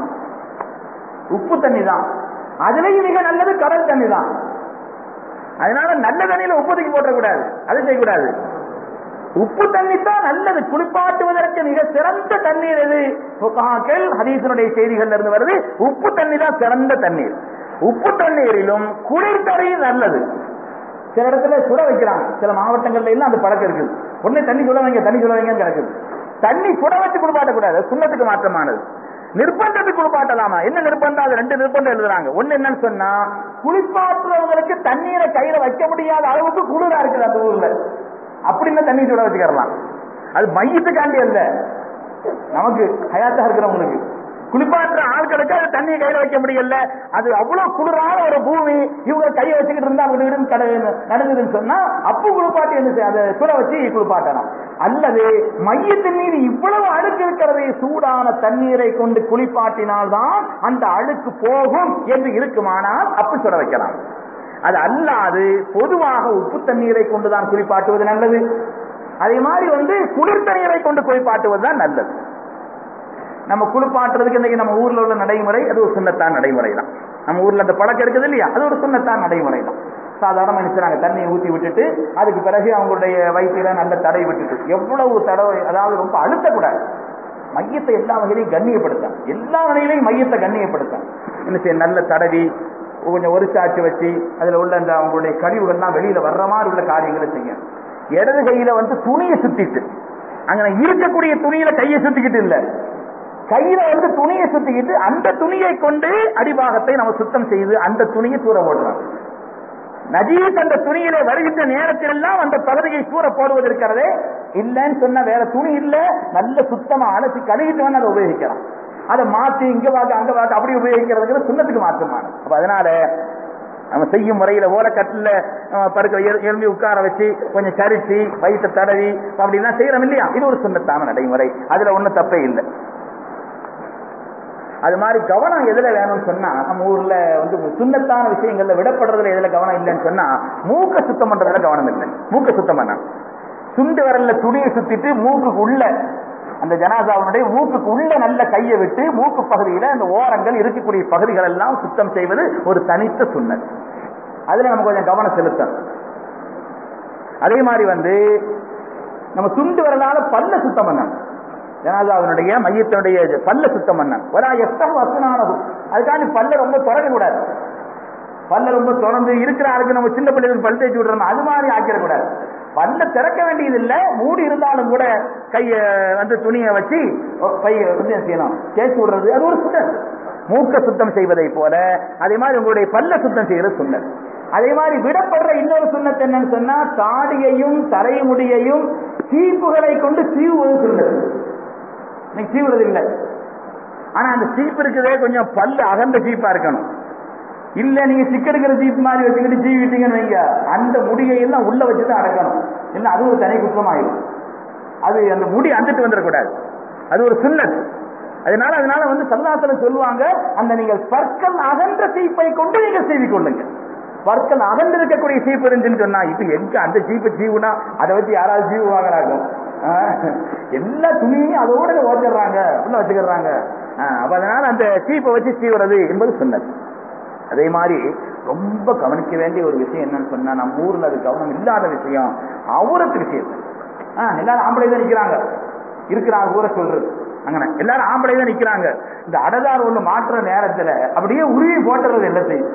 உப்பு தண்ணி தான் அதுலயும் மிக நல்லது கடல் தண்ணி தான் அதனால நல்ல தண்ணியில உப்பு தூக்கி போட்டக்கூடாது அதை செய்யக்கூடாது உப்பு தண்ணி தான் நல்லது குளிப்பாட்டுவதற்கு மிக சிறந்த தண்ணீர் எது புகாக்கள் ஹதீசனுடைய செய்திகள்ல இருந்து வருது உப்பு தண்ணி தான் சிறந்த தண்ணீர் உப்பு தண்ணீரிலும் குளிர் தண்ணீர் நல்லது சில இடத்துல சுட வைக்கிறாங்க சில மாவட்டங்கள்ல எல்லாம் அந்த பழக்கம் இருக்குது உடனே தண்ணி சுட வைங்க தண்ணி சுட வைங்கன்னு கிடக்குது தண்ணி சுட வச்சு குளிப்பாட்டக்கூடாது சுண்ணத்துக்கு மாற்றமானது நிர்பந்தத்துக்கு குளிப்பாட்டலாமா என்ன நிர்பந்தம் அது ரெண்டு நிர்பந்தம் எழுதுறாங்க ஒண்ணு என்னன்னு சொன்னா குளிப்பாட்டுறவங்களுக்கு தண்ணீரை கையில வைக்க முடியாத அளவுக்கு குளிரா இருக்குது அந்த ஊர்ல அப்படின்னு தண்ணி சுட வச்சுக்கிறலாம் அது மையத்துக்காண்டி அல்ல நமக்கு ஹயாத்தா இருக்கிறவங்களுக்கு குளிப்பாட்டுற ஆட்களுக்கு அது தண்ணியை கையில வைக்க முடியல அது அவ்வளவு குளிரான ஒரு பூமி இவங்க கையை வச்சுக்கிட்டு இருந்தா அவங்க வீடும் கடை நடந்ததுன்னு சொன்னா அப்பு குளிப்பாட்டி என்ன செய்ய- அதை சுட வச்சு குளிப்பாட்டலாம் அல்லது மையத்தின் மீது இவ்வளவு அழுக்கு இருக்கிறது சூடான தண்ணீரை கொண்டு குளிப்பாட்டினால்தான் அந்த அழுக்கு போகும் என்று இருக்குமானால் அப்பு சுட வைக்கலாம் அது அல்லாது பொதுவாக உப்பு தண்ணீரை கொண்டுதான் குளிப்பாட்டுவது நல்லது அதே மாதிரி வந்து குளிர் தண்ணீரை கொண்டு குளிப்பாட்டுவது தான் நல்லது நம்ம குளிப்பாட்டுறதுக்கு இன்னைக்கு நம்ம ஊர்ல உள்ள நடைமுறை அது ஒரு சுண்ணத்தான் நடைமுறை தான் நம்ம ஊர்ல அந்த பழக்கம் இருக்குது இல்லையா அது ஒரு சுண்ணத்தான் நடைமுறை தான் சாதாரண மனுஷனாங்க தண்ணியை ஊத்தி விட்டுட்டு அதுக்கு பிறகு அவங்களுடைய வயிற்றுல நல்ல தடை விட்டுட்டு எவ்வளவு தடவை அதாவது ரொம்ப அழுத்தக்கூடாது மையத்தை எல்லா வகையிலையும் கண்ணியப்படுத்த எல்லா வகையிலையும் மையத்தை கண்ணியப்படுத்த என்ன செய்ய நல்ல தடவி கொஞ்சம் ஒரு சாட்சி வச்சு அதுல உள்ள அந்த அவங்களுடைய கழிவுகள்லாம் வெளியில வர்ற மாதிரி உள்ள காரியங்களை செய்ய இடது கையில வந்து துணியை சுத்திட்டு அங்க இருக்கக்கூடிய துணியில கையை சுத்திக்கிட்டு இல்ல கையில வந்து துணியை சுத்திக்கிட்டு அந்த துணியை கொண்டு அடிபாகத்தை நம்ம சுத்தம் செய்து அந்த துணியை தூர போடுறோம் நஜீஸ் அந்த துணியில வருகின்ற நேரத்தில் எல்லாம் அந்த பகுதியை தூர போடுவது இருக்கிறதே இல்லைன்னு சொன்னா வேற துணி இல்ல நல்ல சுத்தமா அலசி கழுவிட்டு வேணா அதை உபயோகிக்கலாம் அதை மாத்தி இங்க வாக்கு அங்க வாக்கு அப்படி உபயோகிக்கிறதுக்கு சுண்ணத்துக்கு மாற்றமான அப்ப அதனால நம்ம செய்யும் முறையில ஓலக்கட்டுல அஹ், படுக்க எ- எழும்பி உட்கார வச்சு கொஞ்சம் சரிச்சு வயிற்றை தடவி அப்படிலாம் செய்யறோம் இல்லையா இது ஒரு சுண்ணத்தான நடைமுறை அதுல ஒண்ணும் தப்பே இல்லை அது மாதிரி கவனம் எதுல வேணும்னு சொன்னா நம்ம ஊர்ல வந்து சுண்ணத்தான விஷயங்கள்ல விடப்படுறதுல எதுல கவனம் இல்லைன்னு சொன்னா மூக்க சுத்தம் பண்றதுல கவனம் இல்லை மூக்க சுத்தம் பண்ண சுண்டு வரல்ல துணியை சுத்திட்டு மூக்குக்கு உள்ள அந்த ஜனாதாவுடைய மூக்குக்கு உள்ள நல்ல கையை விட்டு மூக்கு பகுதியில அந்த ஓரங்கள் இருக்கக்கூடிய பகுதிகள் எல்லாம் சுத்தம் செய்வது ஒரு தனித்த சுண்ணத் அதுல நம்ம கொஞ்சம் கவனம் செலுத்தணும் அதே மாதிரி வந்து நம்ம துண்டு வரலால பல்ல சுத்தம் பண்ணணும் ஜனாதாவினுடைய மையத்தினுடைய பல்ல சுத்தம் பண்ணணும் ஒரு எத்தம் வசனானதும் அதுக்காண்டி பல்ல ரொம்ப திறக்க கூடாது பல்ல ரொம்ப திறந்து இருக்கிற ஆளுக்கு நம்ம சின்ன பிள்ளைகளுக்கு பல் தேய்ச்சி விடுறோம் அது மாதிரி ஆக்கிடக்கூடாது பல்ல திறக்க வேண்டியது இல்ல மூடி இருந்தாலும் கூட கைய வந்து துணியை வச்சு பைய வந்து என்ன செய்யணும் தேய்ச்சி விடுறது அது ஒரு சுத்தம் மூக்க சுத்தம் செய்வதை போல அதே மாதிரி உங்களுடைய பல்ல சுத்தம் செய்யறது சுண்ணத் அதே மாதிரி விடப்படுற இன்னொரு சுண்ணத் என்னன்னு சொன்னா தாடியையும் தலைமுடியையும் சீப்புகளை கொண்டு சீவுவது சுண்ணத் இன்னைக்கு சீவுறது இல்லை ஆனா அந்த சீப்பு இருக்குதே கொஞ்சம் பல்லு அகந்த சீப்பா இருக்கணும் இல்ல நீங்க சிக்கெடுக்கிற சீப் மாதிரி வச்சுக்கிட்டு சீவிட்டீங்கன்னு வைங்க அந்த முடியை எல்லாம் உள்ள வச்சுதான் அடக்கணும் இல்ல அது ஒரு தனி குற்றமாயிடும் அது அந்த முடி அந்துட்டு வந்துடக்கூடாது அது ஒரு சுண்ணத் அதனால அதனால வந்து சல்லாத்துல சொல்லுவாங்க அந்த நீங்கள் பற்கள் அகன்ற சீப்பை கொண்டு நீங்கள் செய்து கொள்ளுங்க பற்கள் அகன்று இருக்கக்கூடிய சீப்பு இருந்துச்சுன்னு சொன்னா இப்ப எங்க அந்த சீப்பை சீவுனா அதை வச்சு யாராவது சீவு வாங்குறாங்க ஆஹ், எல்லா துணியும் அதோட ஓச்சிடுறாங்க உள்ள வச்சுக்கிறாங்க ஆஹ், அப்ப அதனால அந்த சீப்பை வச்சு சீவுறது என்பது சொன்னது அதே மாதிரி ரொம்ப கவனிக்க வேண்டிய ஒரு விஷயம் என்னன்னு சொன்னா நம்ம ஊர்ல அது கவனம் இல்லாத விஷயம் அவுரத்து விஷயம் ஆஹ், எல்லாரும் ஆம்பளை தான் நிக்கிறாங்க இருக்கிறாங்க ஊரை சொல்றது அங்கன எல்லாரும் ஆம்பளை தான் நிக்கிறாங்க இந்த அடதார் ஒண்ணு மாற்றுற நேரத்துல அப்படியே உருவி போட்டுறது எல்லாத்தையும்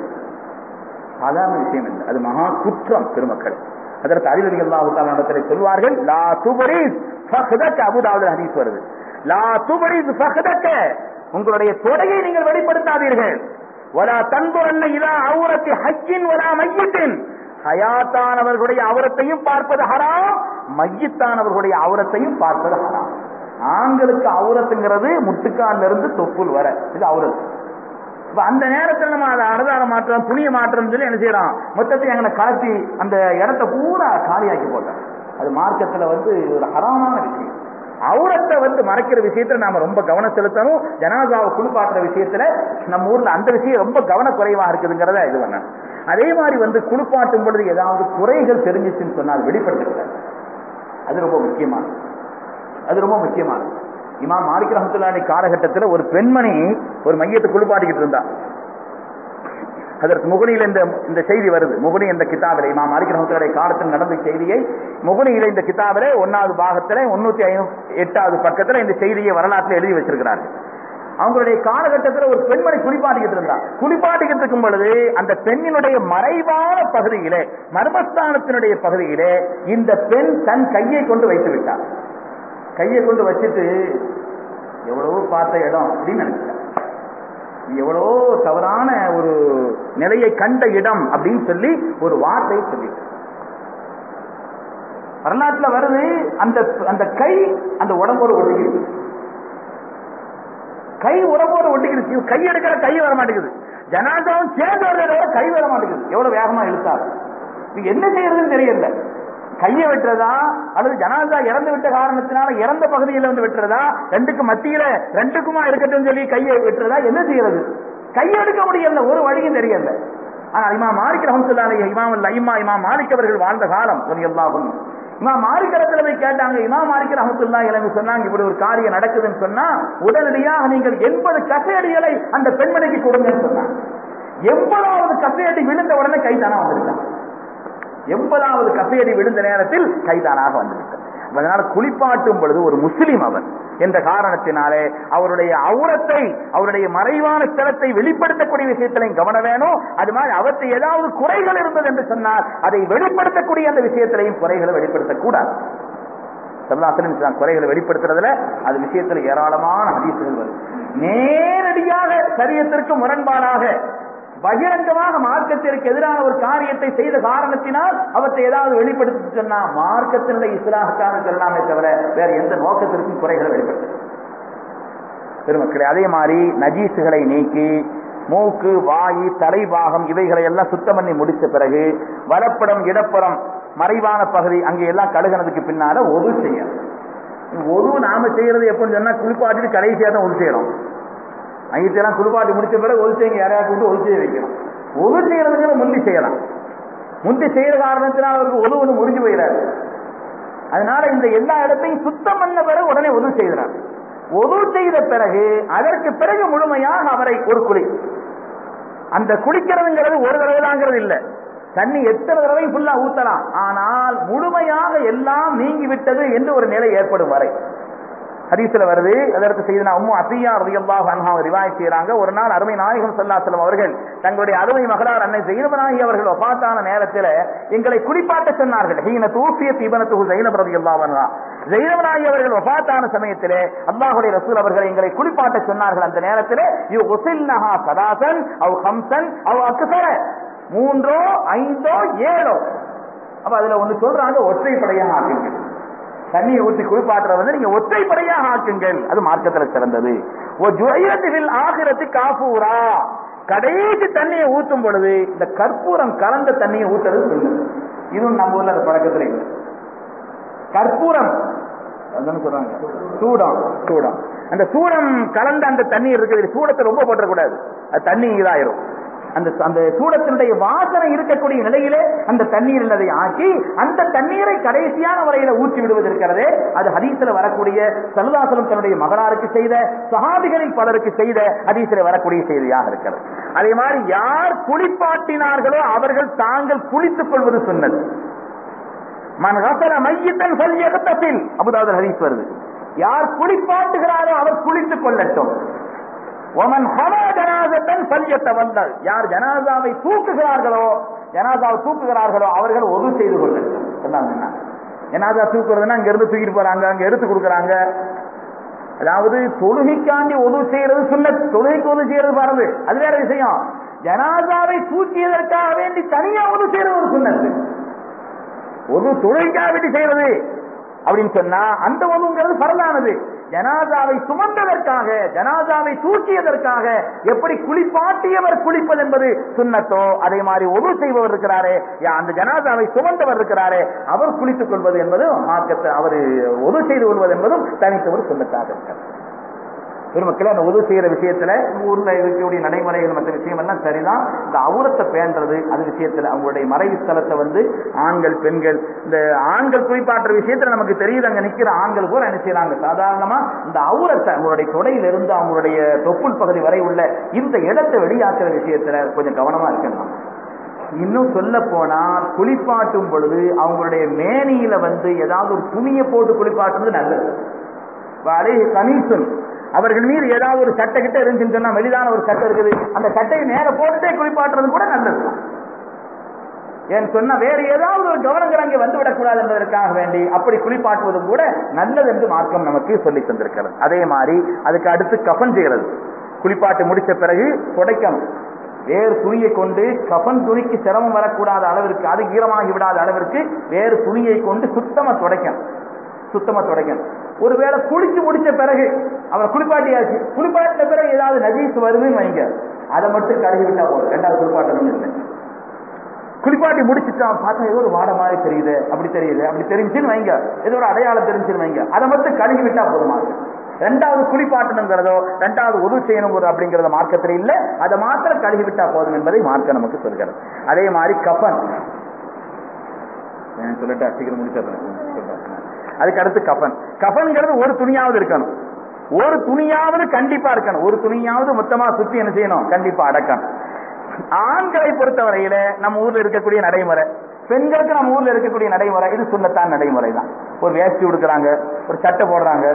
சாதாரண விஷயம் இல்லை அது மகா குற்றம் பெருமக்கள் அதற்கு அறிவர்கள் நடத்தில சொல்வார்கள் லா துபரிஸ் ஃபஹ்தக அபுதாவது ஹதீஸ் வருது லா துபரிஸ் ஃபஹ்தக உங்களுடைய தொடையை நீங்கள் வெளிப்படுத்தாதீர்கள் வலா தன்புரன்ன இதா அவுரத்தி ஹஜ்ஜின் வலா மையத்தின் ஹயாத்தானவர்களுடைய அவரத்தையும் பார்ப்பது ஹராம் மையத்தானவர்களுடைய அவரத்தையும் பார்ப்பது ஹராம் ஆண்களுக்கு அவுரத்துங்கிறது முட்டுக்கால்ல இருந்து தொப்புள் வர இது அவுரத்து இப்ப அந்த நேரத்தில் நம்ம அதை அடதார மாற்றம் துணியை மாற்றம் சொல்லி என்ன செய்யறோம் மொத்தத்தை எங்களை கலத்தி அந்த இடத்த பூரா காலியாக்கி போட்டோம் அது மார்க்கத்துல வந்து ஒரு ஹராமான விஷயம் அவுரத்தை வந்து மறைக்கிற விஷயத்துல நாம ரொம்ப கவனம் செலுத்தணும் ஜனாதாவை குளிப்பாட்டுற விஷயத்துல நம்ம ஊர்ல அந்த விஷயம் ரொம்ப கவனக்குறைவா இருக்குதுங்கிறத இது பண்ண அதே மாதிரி வந்து குளிப்பாட்டும் பொழுது ஏதாவது குறைகள் தெரிஞ்சிச்சுன்னு சொன்னா அது வெளிப்படுத்தக்கூடாது அது ரொம்ப முக்கியமானது அது ரொம்ப முக்கியமானது இமாம் மாலிக் ரஹமத்துல்லாஹி காலகட்டத்தில் ஒரு பெண்மணி ஒரு மையத்தை குளிப்பாட்டிக்கிட்டு இருந்தா அதற்கு முகனியில் இந்த இந்த செய்தி வருது முகனி இந்த கிதாபிலே இமாம் மாலிக் ரஹமத்துடைய காலத்தில் நடந்த செய்தியை முகனியில இந்த கிதாபிலே ஒன்னாவது பாகத்துல முன்னூத்தி ஐநூத்தி எட்டாவது பக்கத்துல இந்த செய்தியை வரலாற்றில் எழுதி வச்சிருக்கிறார்கள் அவங்களுடைய காலகட்டத்தில் ஒரு பெண்மணி குளிப்பாட்டிக்கிட்டு இருந்தா குளிப்பாட்டிக்கிட்டு இருக்கும் பொழுது அந்த பெண்ணினுடைய மறைவான பகுதியிலே மர்மஸ்தானத்தினுடைய பகுதியிலே இந்த பெண் தன் கையை கொண்டு வைத்து விட்டார் கையை கொண்டு வச்சுட்டு எவ்வளவோ பார்த்த இடம் அப்படின்னு நினைச்சிட்டார் எவ்வளவோ தவறான ஒரு நிலையை கண்ட இடம் அப்படின்னு சொல்லி ஒரு வார்த்தை சொல்லி வரலாற்றுல வருது அந்த அந்த கை அந்த உடம்போடு ஒட்டிக்கிது கை உடம்போடு ஒட்டிக்கிடுச்சு கை எடுக்கிற கை வர மாட்டேங்குது ஜனாதாவும் சேர்ந்து வர்றத கை வர மாட்டேங்குது எவ்வளவு வேகமா இழுத்தாரு நீங்க என்ன செய்யறதுன்னு தெரியல கையை வெட்டுறதா அல்லது ஜனாதா இறந்து விட்ட காரணத்தினால இறந்த பகுதியில் வந்து வெட்டுறதா ரெண்டுக்கு மத்தியில ரெண்டுக்குமா இருக்கட்டும் சொல்லி கையை வெட்டுறதா என்ன செய்யறது கையை எடுக்க முடியல ஒரு வழியும் தெரியல ஆனா இமாம் மாலிக் ரஹமத்துல்லாஹி இமாம் ஐமா இமாம் மாலிக் அவர்கள் வாழ்ந்த காலம் எல்லாகும் இமாம் மாலிக் இடத்துல போய் கேட்டாங்க இமாம் மாலிக் ரஹமத்துல்லாஹி அலைஹி சொன்னாங்க இப்படி ஒரு காரியம் நடக்குதுன்னு சொன்னா உடனடியாக நீங்கள் எண்பது கசையடிகளை அந்த பெண்மணிக்கு கொடுங்கன்னு சொன்னாங்க எண்பதாவது கசையடி விழுந்த உடனே கைதானா வந்துருக்காங்க எண்பதாவது கசையடி விழுந்த நேரத்தில் கைதானாக வந்துவிட்டார் அதனால குளிப்பாட்டும் பொழுது ஒரு முஸ்லிம் அவர் என்ற காரணத்தினாலே அவருடைய அவுரத்தை அவருடைய மறைவான ஸ்தலத்தை வெளிப்படுத்தக்கூடிய விஷயத்திலையும் கவனம் வேணும் அது மாதிரி அவற்றை ஏதாவது குறைகள் இருந்தது என்று சொன்னால் அதை வெளிப்படுத்தக்கூடிய அந்த விஷயத்திலையும் குறைகளை வெளிப்படுத்தக்கூடாது சல்லாசலம் குறைகளை வெளிப்படுத்துறதுல அது விஷயத்துல ஏராளமான ஹதீசுகள் வரும் நேரடியாக சரியத்திற்கு முரண்பாடாக பகிரங்கமாக மார்க்கத்திற்கு எதிரான ஒரு காரியத்தை செய்த காரணத்தினால் அவற்றை ஏதாவது வெளிப்படுத்தி சொன்னா மார்க்கத்தினுடைய இஸ்லாமுக்காக சொல்லலாமே தவிர வேற எந்த நோக்கத்திற்கும் குறைகளை வெளிப்படுத்த பெருமக்களே அதே மாதிரி நஜீசுகளை நீக்கி மூக்கு வாயு தலைபாகம் இவைகளை எல்லாம் சுத்தம் பண்ணி முடிச்ச பிறகு வலப்படம் இடப்புறம் மறைவான பகுதி அங்கே எல்லாம் கழுகினதுக்கு பின்னால ஒது செய்யணும் ஒது நாம செய்யறது எப்படின்னு சொன்னா குளிப்பாட்டிட்டு கடைசியா தான் ஒது செய்யணும் ஐயத்தெல்லாம் குளிப்பாட்டி முடிச்ச பிறகு ஒது செய்யுங்க யாரையா கூட்டு ஒது செய்ய வைக்கணும் ஒது செய்யறதுக்கு முந்தி செய்யலாம் முந்தி செய்யற காரணத்தினால் அவருக்கு ஒது ஒன்று முடிஞ்சு போயிடாரு அதனால இந்த எல்லா இடத்தையும் சுத்தம் பண்ண பிறகு உடனே ஒது செய்கிறார் ஒது செய்த பிறகு அதற்கு பிறகு முழுமையாக அவரை ஒரு குளி அந்த குளிக்கிறதுங்கிறது ஒரு தடவை தாங்கிறது இல்லை தண்ணி எத்தனை தடவை ஃபுல்லா ஊத்தலாம் ஆனால் முழுமையாக எல்லாம் நீங்கி விட்டது என்று ஒரு நிலை ஏற்படும் வரை ஹதீஸ்ல வருது அதற்கு செய்தனா உம்மு அத்தியா ரலியல்லாஹு அன்ஹா ரிவாய் செய்றாங்க ஒரு நாள் அருமை நாயகம் ஸல்லல்லாஹு அவர்கள் தங்களுடைய அருமை மகளார் அன்னை ஜெயினபனாகி அவர்கள் வஃபாத்தான நேரத்தில் எங்களை குளிப்பாட்ட சொன்னார்கள் ஹீன தூஃபியத் இபனத்துஹு ஜெயினப் ரலியல்லாஹு அன்ஹா ஜெயினபனாகி அவர்கள் வஃபாத்தான சமயத்திலே அல்லாஹ்வுடைய ரசூல் அவர்கள் எங்களை குளிப்பாட்ட சொன்னார்கள் அந்த நேரத்தில் யு உஸில்னஹா சதாசன் அவ் ஹம்சன் அவ் அக்ஸர மூன்றோ ஐந்தோ ஏழோ அப்ப அதுல ஒண்ணு சொல்றாங்க ஒற்றைப்படையாக ஆக்குங்கள் தண்ணியை ஊற்றி குளிப்பாட்டுற வந்து நீங்க ஒற்றைப்படையாக ஆக்குங்கள் அது மார்க்கத்துல சிறந்தது ஓ ஜுயத்தில் ஆகிரத்து காப்பூரா கடைசி தண்ணியை ஊத்தும் பொழுது இந்த கற்பூரம் கலந்த தண்ணியை ஊத்துறது சொல்லுது இதுவும் நம்ம ஊர்ல அந்த பழக்கத்துல இல்லை கற்பூரம் அதானே சொல்றாங்க சூடம் சூடம் அந்த சூடம் கலந்த அந்த தண்ணீர் இருக்குது சூடத்தை ரொம்ப போட்டக்கூடாது அது தண்ணி இதாயிரும் அந்த அந்த சூடத்தினுடைய வாசனை இருக்கக்கூடிய நிலையிலே அந்த தண்ணீரில் அதை ஆக்கி அந்த தண்ணீரை கடைசியான வரையில ஊற்றி விடுவது இருக்கிறதே அது ஹதீஸ்ல வரக்கூடிய சல்லுதாசலம் தன்னுடைய மகளாருக்கு செய்த சகாபிகளில் பலருக்கு செய்த ஹதீஸ்ல வரக்கூடிய செய்தியாக இருக்கிறது அதே மாதிரி யார் குளிப்பாட்டினார்களோ அவர்கள் தாங்கள் குளித்துக் கொள்வது சொன்னது மன் கசல மையத்தன் சொல் எகத்தத்தில் அபுதாவது ஹதீஸ் வருது யார் குளிப்பாட்டுகிறாரோ அவர் குளித்துக் கொள்ளட்டும் ஒமன் ஹவா ஜனாசத்தன் சல்யத்தை வந்தால் யார் ஜனாசாவை தூக்குகிறார்களோ ஜனாசாவை தூக்குகிறார்களோ அவர்கள் ஒது செய்து கொள்ளட்டும் சொன்னாங்க ஜனாசா தூக்குறதுன்னா அங்க இருந்து தூக்கிட்டு போறாங்க அங்க எடுத்து கொடுக்குறாங்க அதாவது தொழுகைக்காண்டி ஒது செய்யறது சுண்ண தொழுகைக்கு ஒது செய்யறது பாருது அது வேற விஷயம் ஜனாசாவை தூக்கியதற்காக வேண்டி தனியா ஒது செய்யறது ஒரு சுண்ணத்து ஒரு தொழுகைக்காக வேண்டி செய்யறது அப்படின்னு சொன்னா அந்த ஒதுங்கிறது பரலானது ஜனாதாவை சுமந்ததற்காக ஜனாதாவை தூக்கியதற்காக எப்படி குளிப்பாட்டியவர் குளிப்பது என்பது சுண்ணத்தோ அதே மாதிரி ஒது செய்பவர் இருக்கிறாரே அந்த ஜனாதாவை சுமந்தவர் இருக்கிறாரே அவர் குளித்துக் கொள்வது என்பது மார்க்கத்தை அவர் ஒது செய்து கொள்வது என்பதும் தனித்தவர் சுண்ணத்தாக இருக்கிறது பெருமக்களே அந்த உதவி செய்யற விஷயத்துல ஊர்ல இருக்கக்கூடிய நடைமுறைகள் மற்ற விஷயம் எல்லாம் சரிதான் இந்த அவுரத்தை பேண்டது அது விஷயத்துல அவங்களுடைய மறைவு ஸ்தலத்தை வந்து ஆண்கள் பெண்கள் இந்த ஆண்கள் குளிப்பாட்டுற விஷயத்துல நமக்கு தெரியுது அங்க நிக்கிற ஆண்கள் கூட என்ன செய்யறாங்க சாதாரணமா இந்த அவுரத்தை அவங்களுடைய தொடையில இருந்து அவங்களுடைய தொப்புள் பகுதி வரை உள்ள இந்த இடத்தை வெளியாக்குற விஷயத்துல கொஞ்சம் கவனமா இருக்கணும் இன்னும் சொல்ல போனா குளிப்பாட்டும் பொழுது அவங்களுடைய மேனியில வந்து ஏதாவது ஒரு துணியை போட்டு குளிப்பாட்டுறது நல்லது அழகு கணீசன் அவர்கள் மீது ஏதாவது ஒரு சட்டை கிட்ட இருந்துச்சுன்னு சொன்னா மெலிதான ஒரு சட்டை இருக்குது அந்த சட்டையை நேர போட்டுட்டே குளிப்பாட்டுறது கூட நல்லது ஏன் சொன்னா வேற ஏதாவது ஒரு கவனங்கள் அங்கே வந்து விடக்கூடாது என்பதற்காக வேண்டி அப்படி குளிப்பாட்டுவதும் கூட நல்லது என்று மார்க்கம் நமக்கு சொல்லி தந்திருக்கிறது அதே மாதிரி அதுக்கு அடுத்து கஃன் செய்கிறது குளிப்பாட்டு முடிச்ச பிறகு துடைக்கணும் வேறு துணியை கொண்டு கஃன் துணிக்கு சிரமம் வரக்கூடாத அளவிற்கு அது ஈரமாகி விடாத அளவிற்கு வேறு துணியை கொண்டு சுத்தமா துடைக்கணும் சுத்தமா துடைக்கணும் ஒருவேளை குளிச்சு முடிச்ச பிறகு அவர் குளிப்பாட்டியாச்சு குளிப்பாட்டின பிறகு ஏதாவது நஜீஸ் வருதுன்னு வைங்க அதை மட்டும் கழுவி விட்டா போதும் ரெண்டாவது குளிப்பாட்டணும் இல்லை குளிப்பாட்டி முடிச்சுட்டா பார்த்தா ஏதோ ஒரு வாட மாதிரி தெரியுது அப்படி தெரியுது அப்படி தெரிஞ்சுன்னு வைங்க ஏதோ ஒரு அடையாளம் தெரிஞ்சுன்னு வைங்க அதை மட்டும் கழுவி விட்டா போதுமா ரெண்டாவது குளிப்பாட்டணுங்கிறதோ ரெண்டாவது உதவி செய்யணும் அப்படிங்கறத மார்க்கத்தில் இல்ல அதை மாத்திரம் கழுவி விட்டா போதும் என்பதை மார்க்க நமக்கு சொல்கிறது அதே மாதிரி கஃபன் சொல்லிட்டு சீக்கிரம் முடிச்சிடுறேன் அதுக்கு அடுத்து கஃபன் கஃபன்கிறது ஒரு துணியாவது இருக்கணும் ஒரு துணியாவது கண்டிப்பா இருக்கணும் ஒரு துணியாவது மொத்தமா சுத்தி என்ன செய்யணும் கண்டிப்பா அடக்கணும் ஆண்களை பொறுத்தவரையில நம்ம ஊர்ல இருக்கக்கூடிய நடைமுறை பெண்களுக்கு நம்ம ஊர்ல இருக்கக்கூடிய நடைமுறை இது சுண்ணத்தான் நடைமுறை தான் ஒரு வேஷ்டி உடுக்கிறாங்க ஒரு சட்டை போடுறாங்க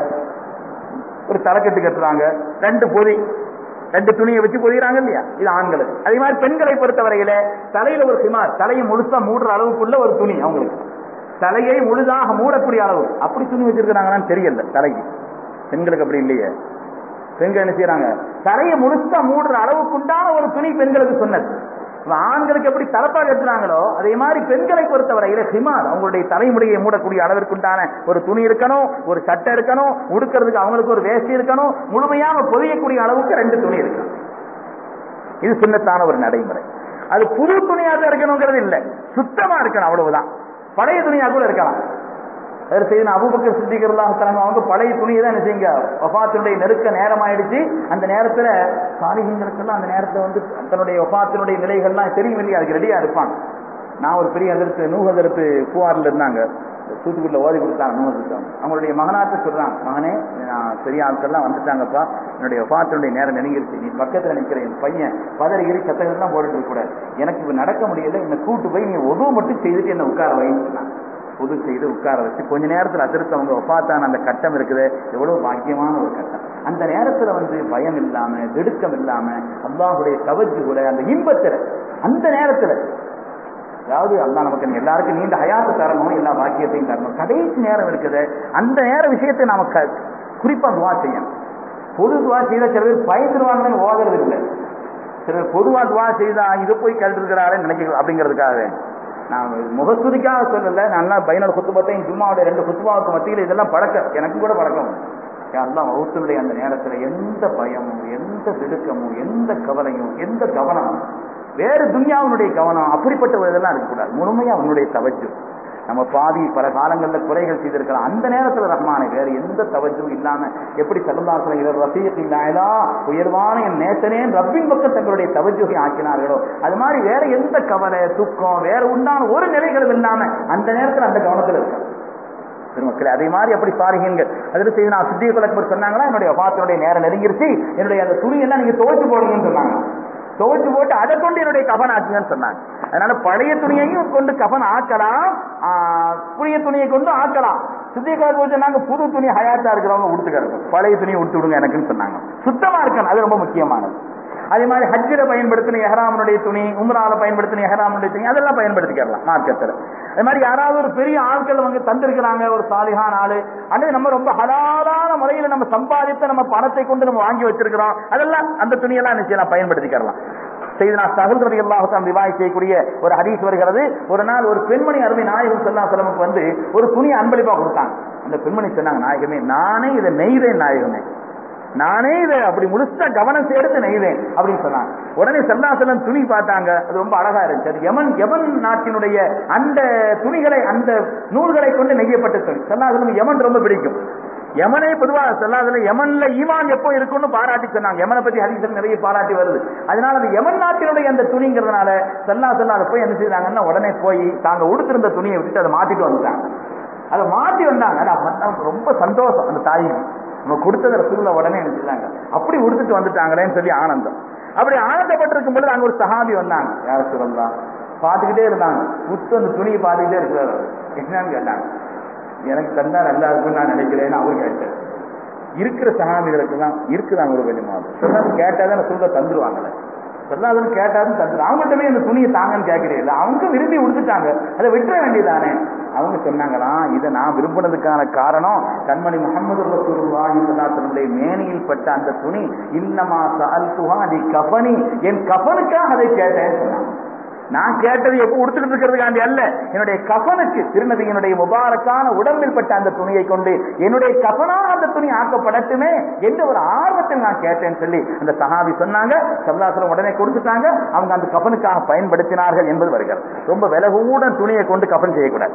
ஒரு தலைக்கட்டு கட்டுறாங்க ரெண்டு பொதி ரெண்டு துணியை வச்சு பொதிகிறாங்க இல்லையா இது ஆண்களுக்கு அதே மாதிரி பெண்களை பொறுத்தவரையில தலையில ஒரு சிமார் தலையை முழுசா மூடுற அளவுக்குள்ள ஒரு துணி அவங்களுக்கு தலையை முழுதாக மூடக்கூடிய அளவு அப்படி துணி வச்சிருக்கிறாங்கன்னு தெரியல தலைக்கு பெண்களுக்கு அப்படி இல்லையே பெண்கள் என்ன செய்யறாங்க தலையை முழுசா மூடுற அளவுக்குண்டான ஒரு துணி பெண்களுக்கு சொன்னது ஆண்களுக்கு எப்படி தலப்பா கட்டுறாங்களோ அதே மாதிரி பெண்களை பொறுத்தவரையில ஹிமார் அவங்களுடைய தலைமுடியை மூடக்கூடிய அளவிற்குண்டான ஒரு துணி இருக்கணும் ஒரு சட்டை இருக்கணும் உடுக்கிறதுக்கு அவங்களுக்கு ஒரு வேஷ்டி இருக்கணும் முழுமையாக பொதியக்கூடிய அளவுக்கு ரெண்டு துணி இருக்கணும் இது சின்னத்தான ஒரு நடைமுறை அது புது துணியாக தான் இருக்கணுங்கிறது இல்லை சுத்தமா இருக்கணும் அவ்வளவுதான் பழைய துணியா கூட இருக்கலாம் வேறு செய்ய அபுபக்கர் சித்திகர்லாம் அவங்க பழைய துணியை தான் என்ன செய்யுங்க ஒபாத்தினுடைய நெருக்க நேரம் ஆயிடுச்சு அந்த நேரத்துல சாலிகங்களுக்கெல்லாம் அந்த நேரத்தை வந்து தன்னுடைய ஒபாத்தினுடைய நிலைகள்லாம் தெரியும் இல்லையா அதுக்கு ரெடியா இருப்பாங்க நான் ஒரு பெரிய அதிர்த்து நூகதிர்த்து பூவாரில் இருந்தாங்க தூத்துக்குடியில் ஓதி கொடுத்தாங்க நூகதிர்த்து அவங்களுடைய மகனாட்ட சொல்றாங்க மகனே நான் பெரிய ஆட்கள்லாம் வந்துட்டாங்கப்பா என்னுடைய ஒபாத்தினுடைய நேரம் நெருங்கிருச்சு நீ பக்கத்தில் நிற்கிற என் பையன் பதறிகிரி சத்தங்கள்லாம் போட்டுட்டு இருக்க கூடாது எனக்கு இப்போ நடக்க முடியல என்னை கூட்டு போய் நீ உதவு மட்டும் செய்துட்டு என்ன உட்கார வைன்னு சொன்னாங்க பொது செய்து உட்கார வச்சு கொஞ்ச நேரத்தில் அதிர்த்து அவங்க ஒப்பாத்தான அந்த கட்டம் இருக்குது எவ்வளவு பாக்கியமான ஒரு கட்டம் அந்த நேரத்துல வந்து பயம் இல்லாம திடுக்கம் இல்லாம அல்லாஹுடைய கவர்ச்சி கூட அந்த இன்பத்துல அந்த நேரத்துல அதாவது அல்லா நமக்கு எல்லாருக்கும் நீண்ட ஹயாத்து தரணும் எல்லா பாக்கியத்தையும் தரணும் கடைசி நேரம் இருக்குது அந்த நேர விஷயத்தை நாம குறிப்பா துவா செய்யணும் பொது துவா செய்த சில பேர் பயந்துருவாங்கன்னு ஓதுறது இல்லை சிலர் பொதுவா துவா செய்தா இது போய் கழுத்துக்கிறாரே நினைக்க அப்படிங்கிறதுக்காக நான் முகஸ்துதிக்காக சொல்லல நல்லா பைனல் குத்துபத்தையும் ஜும்மாவுடைய ரெண்டு குத்துபாவுக்கு மத்தியில் இதெல்லாம் பழக்கம் எனக்கும் கூட பழக்கம் எல்லாம் வகுத்துடைய அந்த நேரத்துல எந்த பயமும் எந்த திடுக்கமும் எந்த கவலையும் எந்த கவனமும் வேறு துன்யாவினுடைய கவனம் அப்படிப்பட்ட இதெல்லாம் இருக்கக்கூடாது முழுமையா அவனுடைய தவச்சு நம்ம பாதி பல காலங்களில் குறைகள் செய்திருக்கலாம் அந்த நேரத்தில் ரஹ்மானை வேறு எந்த தவச்சும் இல்லாம எப்படி செல்லந்தாசன இவர் ரசீயத்தில்லாயலா உயர்வான என் நேசனே ரப்பின் பக்கம் தங்களுடைய தவஜுகை ஆக்கினார்களோ அது மாதிரி வேற எந்த கவலை துக்கம் வேற உண்டான ஒரு நிலைகளும் இல்லாம அந்த நேரத்தில் அந்த கவனத்தில் இருக்க பெருமக்களே அதே மாதிரி அப்படி சாரிகங்கள் அதில் செய்து நான் சித்திய கலக்கர் சொன்னாங்களா என்னுடைய பாத்தினுடைய நேரம் நெருங்கிருச்சு என்னுடைய அந்த துணியெல்லாம் நீங்க துவைச்சு போடுங்கன்னு சொன்னாங்க துவைச்சு போட்டு அதை கொண்டு என்னுடைய கபன் ஆக்குங்கன்னு சொன்னாங்க அதனால பழைய துணியையும் கொண்டு கபன் ஆக்கலாம் புதிய துணியை கொண்டு ஆக்கலாம் சித்திய கலர் சொன்னாங்க புது துணி ஹயாத்தா இருக்கிறவங்க உடுத்துக்கிறது பழைய துணியை உடுத்து விடுங்க எனக்குன்னு சொன்னாங்க சுத்தமா இருக்கணும் அது ரொம்ப முக்கியமானது அதே மாதிரி ஹஜ்ஜில பயன்படுத்தின எஹராமனுடைய துணி உம்ரால பயன்படுத்தின எஹராமனுடைய துணி அதெல்லாம் பயன்படுத்திக்கலாம் மார்க்கத்தில் அது மாதிரி யாராவது ஒரு பெரிய ஆட்கள் வந்து தந்திருக்கிறாங்க ஒரு சாலிகான ஆளு அல்லது நம்ம ரொம்ப ஹலாலான முறையில் நம்ம சம்பாதித்த நம்ம பணத்தை கொண்டு நம்ம வாங்கி வச்சிருக்கிறோம் அதெல்லாம் அந்த துணியெல்லாம் நிச்சயம் பயன்படுத்திக்கலாம் செய்தனா சகல் ரவி அல்லாஹாம் விவாய் செய்யக்கூடிய ஒரு ஹதீஸ் வருகிறது ஒரு நாள் ஒரு பெண்மணி அருமை நாயகம் சொல்லா செலவுக்கு வந்து ஒரு துணி அன்பளிப்பா கொடுத்தாங்க அந்த பெண்மணி சொன்னாங்க நாயகமே நானே இதை நெய்தேன் நாயகமே நானே இதை அப்படி முழுசா கவனம் சேர்த்து நெய்வேன் அப்படின்னு சொன்னாங்க உடனே செல்லாசலம் துணி பார்த்தாங்க அது ரொம்ப அழகா இருந்துச்சு அது யமன் யமன் நாட்டினுடைய அந்த துணிகளை அந்த நூல்களை கொண்டு நெய்யப்பட்ட துணி செல்லாசலம் யமன் ரொம்ப பிடிக்கும் யமனே பொதுவாக சொல்லாதல யமன்ல ஈமான் எப்போ இருக்கும்னு பாராட்டி சொன்னாங்க யமனை பத்தி ஹதீஸ்ல நிறைய பாராட்டி வருது அதனால அது யமன் நாட்டினுடைய அந்த துணிங்கிறதுனால சல்லா சல்லா அதை போய் என்ன செய்யறாங்கன்னா உடனே போய் தாங்க உடுத்திருந்த துணியை விட்டுட்டு அதை மாத்திட்டு வந்துட்டாங்க அதை மாத்தி வந்தாங்க அது அப்ப ரொம்ப சந்தோஷம் அந்த தாய்க்கு நம்ம கொடுத்தத ரசூலுல்லாஹ் உடனே என்ன செய்றாங்க அப்படி உடுத்துட்டு வந்துட்டாங்களேன்னு சொல்லி ஆனந்தம் அப்படி ஆனந்தப்பட்டிருக்கும் பொழுது அங்க ஒரு சஹாபி வந்தாங்க யார சொல்லலாம் பார்த்துக்கிட்டே இருந்தாங்க புத்து அந்த துணியை பார்த்துக்கிட்டே இருக்கிறார் அவர். என்னன்னு கேட்டாங்க எனக்கு தந்தா நல்லா இருக்கும்னு நான் நினைக்கிறேன்னு அவர் கேட்டார் இருக்கிற சகாபிகளுக்கு தான் இருக்குதாங்க ஒரு கொஞ்சமாவது சொல்லாது கேட்டாதான் சொல்ல தந்துருவாங்கல்ல சொல்லாதுன்னு கேட்டாலும் தந்துரு அவங்கள்ட்டவே இந்த துணியை தாங்கன்னு கேட்கிறீங்க அவங்க விரும்பி உடுத்துட்டாங்க அதை விட்டுற வேண்டியதானே அவங்க சொன்னாங்களாம் இதை நான் விரும்பினதுக்கான காரணம் கண்மணி முகமது ரசூலுல்லாஹி ஸல்லல்லாஹு மேனியில் பட்ட அந்த துணி இன்னமா சஅல்துஹா லி கஃபனி என் கஃபனுக்காக அதை கேட்டேன்னு சொன்னாங்க நான் கேட்டது எப்போ உடுத்துக்கிட்டு இருக்கிறதுக்காண்டி அல்ல என்னுடைய கஃபனுக்கு திருநதியினுடைய முபாரக்கான உடம்பில் பட்ட அந்த துணியை கொண்டு என்னுடைய கஃபனாக அந்த துணி ஆக்கப்படட்டுமே என்ற ஒரு ஆர்வத்தில் நான் கேட்டேன்னு சொல்லி அந்த சஹாபி சொன்னாங்க சல்லாசலம் உடனே கொடுத்துட்டாங்க அவங்க அந்த கஃபனுக்காக பயன்படுத்தினார்கள் என்பது வருகிறது ரொம்ப விலகூட துணியை கொண்டு கஃபன் செய்யக்கூடாது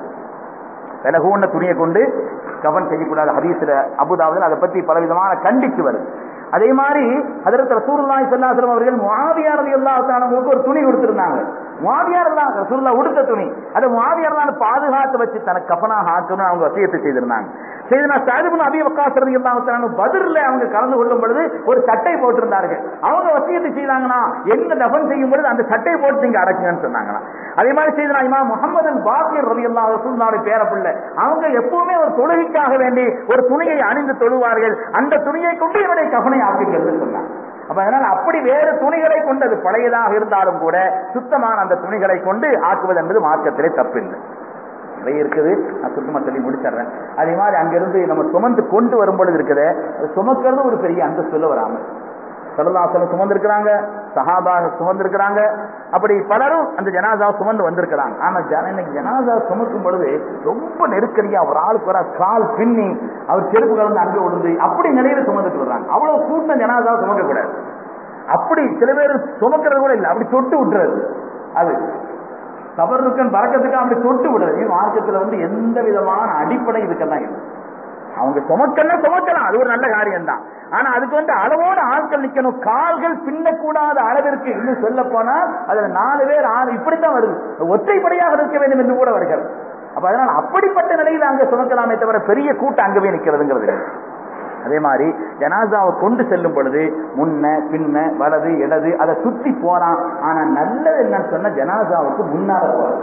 விலகூன துணியை கொண்டு கஃபன் செய்யக்கூடாது ஹதீஸ்ல அபுதாபுல அதை பத்தி பலவிதமான கண்டிச்சு வருது அதே மாதிரி அதற்கு ரசூலுல்லாஹி ஸல்லல்லாஹு அலைஹி அவர்கள் முஆவியா ரலியல்லாஹு தஆலா ஒரு துணி கொடுத்திருந்தாங்க முஆவியார் தான் ரசூலுல்லாஹ் உடுத்த துணி அதை முஆவியார் தான் பாதுகாத்து வச்சு தனக்கு கஃபனாக ஆக்கணும்னு அவங்க வசியத்தை செய்திருந்தாங்க செய்தனா சாதிபுன் அபி வக்காஸ் ரலியல்லாஹு தஆலா பதிர்ல அவங்க கலந்து கொள்ளும் பொழுது ஒரு சட்டை போட்டிருந்தார்கள் அவங்க வசியத்தை செய்தாங்கன்னா என்ன தஃபன் செய்யும் பொழுது அந்த சட்டை போட்டு நீங்க அடக்குங்கன்னு சொன்னாங்களா அதே மாதிரி செய்தனா இமாம் முகமது பாக்கிர் ரலியல்லாஹு ரசூலுல்லாஹுடைய பேரப்பிள்ளை அவங்க எப்பவுமே ஒரு தொழுகைக்காக வேண்டி ஒரு துணியை அணிந்து தொழுவார்கள் அந்த துணியை கொண்டு என்னுடைய கஃபனை ஆக்குங்கள்னு சொன்னாங்க அப்ப அதனால அப்படி வேறு துணிகளை கொண்டு அது பழையதாக இருந்தாலும் கூட சுத்தமான அந்த துணிகளை கொண்டு ஆக்குவது என்பது மார்க்கத்திலே தப்பில்லை நிறைய இருக்குது நான் சுத்தமா சொல்லி முடிச்சிடுறேன் அதே மாதிரி அங்கிருந்து நம்ம சுமந்து கொண்டு வரும் பொழுது இருக்குது அது சுமக்கிறது ஒரு பெரிய அந்த சொல்ல வராம சரதாசலம் சுமந்திருக்கிறாங்க சஹாபாக சுமந்திருக்கிறாங்க அப்படி பலரும் அந்த ஜனாதா சுமந்து வந்திருக்கிறாங்க ஆனா ஜன இன்னைக்கு ஜனாதா சுமக்கும் பொழுது ரொம்ப நெருக்கடியா ஒரு ஆளுக்கு வர கால் பின்னி அவர் செருப்பு கலந்து அங்க விழுந்து அப்படி நிலையில சுமந்துட்டு வர்றாங்க அவ்வளவு கூட்டம் ஜனாதா சுமக்க கூடாது அப்படி சில பேர் சுமக்கிறது கூட இல்லை அப்படி தொட்டு விட்டுறது அது தவறுக்கன் பறக்கத்துக்கு அப்படி தொட்டு விடுறது மார்க்கத்துல வந்து எந்த விதமான அடிப்படை இதுக்கெல்லாம் இல்லை அவங்க சுமக்கலாம் சுமக்கலாம் அது ஒரு நல்ல காரியம் தான் ஆனா அதுக்கு வந்து அளவோட ஆட்கள் நிக்கணும் கால்கள் பின்னக்கூடாத அளவிற்கு இன்னும் சொல்ல போனால் அதுல நாலு பேர் ஆறு இப்படித்தான் வருது ஒற்றைப்படையாக இருக்க வேண்டும் என்று கூட வருகிறது அப்ப அதனால அப்படிப்பட்ட நிலையில் அங்க சுமக்கலாமே தவிர பெரிய கூட்டம் அங்கவே நிக்கிறதுங்கிறது இல்லை. அதே மாதிரி ஜனாசாவை கொண்டு செல்லும் பொழுது முன்ன பின்ன வலது இடது அதை சுத்தி போறான் ஆனா நல்லது என்னன்னு சொன்னா ஜனாசாவுக்கு முன்னால போறது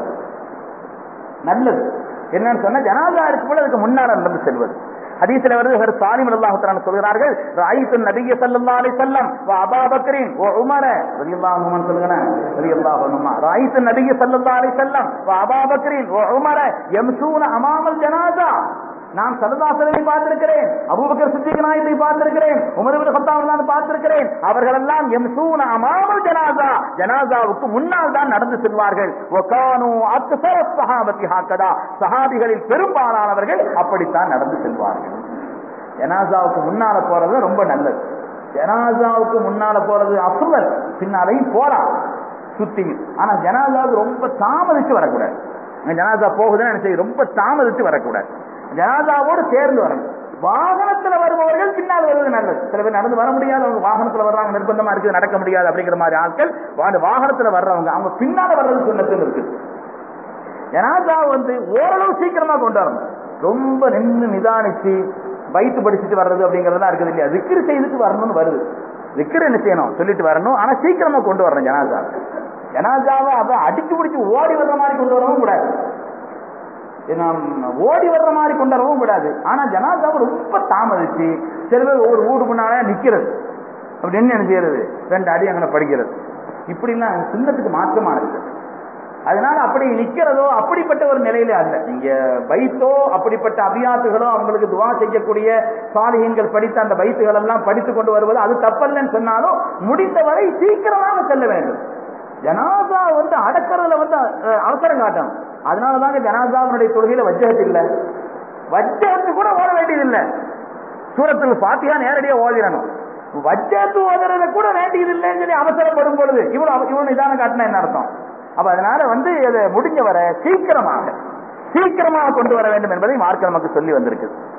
நல்லது என்னன்னு சொன்னா ஜனாசா இருக்கும் போது அதுக்கு முன்னால நடந்து செல்வது ஹதீஸ்ல வருது ஹர் சாலிம் அல்லாஹ் தஆலா சொல்கிறார்கள் ராயித்து நபிய ஸல்லல்லாஹு அலைஹி வஸல்லம் வ அபா பக்ரின் வ உமர ரலியல்லாஹு அன்ஹு சொல்லுங்க ரலியல்லாஹு அன்ஹு ராயித்து நபிய ஸல்லல்லாஹு அலைஹி வஸல்லம் வ அபா பக்ரின் வ உமர யம்சூன அமாமல் ஜனாசா நான் சரதாசனை பார்த்திருக்கிறேன் அபூபக்கர் சித்திக் நாயத்தை பார்த்திருக்கிறேன் உமர் இப்னு கத்தாப் நான் பார்த்திருக்கிறேன் அவர்கள் எல்லாம் யம்சூன அமாமல் ஜனாசா ஜனாசாவுக்கு முன்னால் தான் நடந்து செல்வார்கள் வகானு அக்ஸர ஸஹாபத்தி ஹாக்கதா சஹாபிகளில் பெரும்பாலானவர்கள் அப்படித்தான் நடந்து செல்வார்கள் ஜனாசாவுக்கு முன்னால போறது ரொம்ப நல்லது ஜனாசாவுக்கு முன்னால போறது அசுவல் பின்னாலையும் போலாம் சுத்தி ஆனா ஜனாசாவுக்கு ரொம்ப தாமதிச்சு வரக்கூடாது ஜனாசா போகுதுன்னு என்ன செய்யும் ரொம்ப தாமதிச்சு வரக்கூடாது ஜனாதாவோடு சேர்ந்து வரணும் வாகனத்துல வருபவர்கள் பின்னால் வருவது நல்லது சில பேர் நடந்து வர முடியாது அவங்க வாகனத்துல வர்றாங்க நிர்பந்தமா இருக்குது நடக்க முடியாது அப்படிங்கிற மாதிரி ஆட்கள் அந்த வாகனத்துல வர்றவங்க அவங்க பின்னால வர்றது சுண்ணத்துன்னு இருக்குது ஜனாதா வந்து ஓரளவு சீக்கிரமா கொண்டு வரணும் ரொம்ப நின்று நிதானிச்சு வயிற்று படிச்சுட்டு வர்றது அப்படிங்கறதெல்லாம் இருக்குது இல்லையா விக்கிரி செய்துட்டு வரணும்னு வருது விக்கிரி என்ன செய்யணும் சொல்லிட்டு வரணும் ஆனா சீக்கிரமா கொண்டு வரணும் ஜனாதா ஜனாதாவை அதை அடிச்சு பிடிச்சு ஓடி வர்ற மாதிரி கொண்டு வரவும் கூடாது நாம் ஓடி வர்ற மாதிரி கொண்டு வரவும் கூடாது ஆனா ஜனாதாவை ரொம்ப தாமதிச்சு சில பேர் ஒவ்வொரு வீடு முன்னாலே நிக்கிறது அப்படி என்ன என்ன செய்யறது ரெண்டு அடி அங்கே படிக்கிறது இப்படிலாம் சின்னத்துக்கு மாற்றமா இருக்கு அதனால அப்படி நிக்கிறதோ அப்படிப்பட்ட ஒரு நிலையில அல்ல நீங்க பைத்தோ அப்படிப்பட்ட அபியாத்துகளோ அவங்களுக்கு துவா செய்யக்கூடிய சாலிகங்கள் படித்த அந்த பைத்துகள் எல்லாம் படித்து கொண்டு வருவது அது தப்பல்லன்னு சொன்னாலும் முடிந்தவரை சீக்கிரமாக செல்ல வேண்டும் ஜனாதா வந்து அடக்கிறதுல வந்து அஹ், அவசரம் காட்டணும் அதனாலதாங்க ஜனாதாவினுடைய தொழுகையில வஜ்ஜகத்து இல்ல வஜ்ஜகத்து கூட ஓட வேண்டியது இல்ல சூரத்தில் பாத்தியா நேரடியா ஓதிடணும் வஜ்ஜகத்து ஓதுறத கூட வேண்டியது இல்லைன்னு சொல்லி அவசரப்படும் பொழுது இவ்வளவு இவ்வளவு நிதானம் காட்டினா என்ன அர்த்தம் அப்ப அதனால வந்து இதை முடிஞ்ச வரை சீக்கிரமாக சீக்கிரமாக கொண்டு வர வேண்டும் என்பதை மார்க்க நமக்கு சொல்லி வந்திருக்கு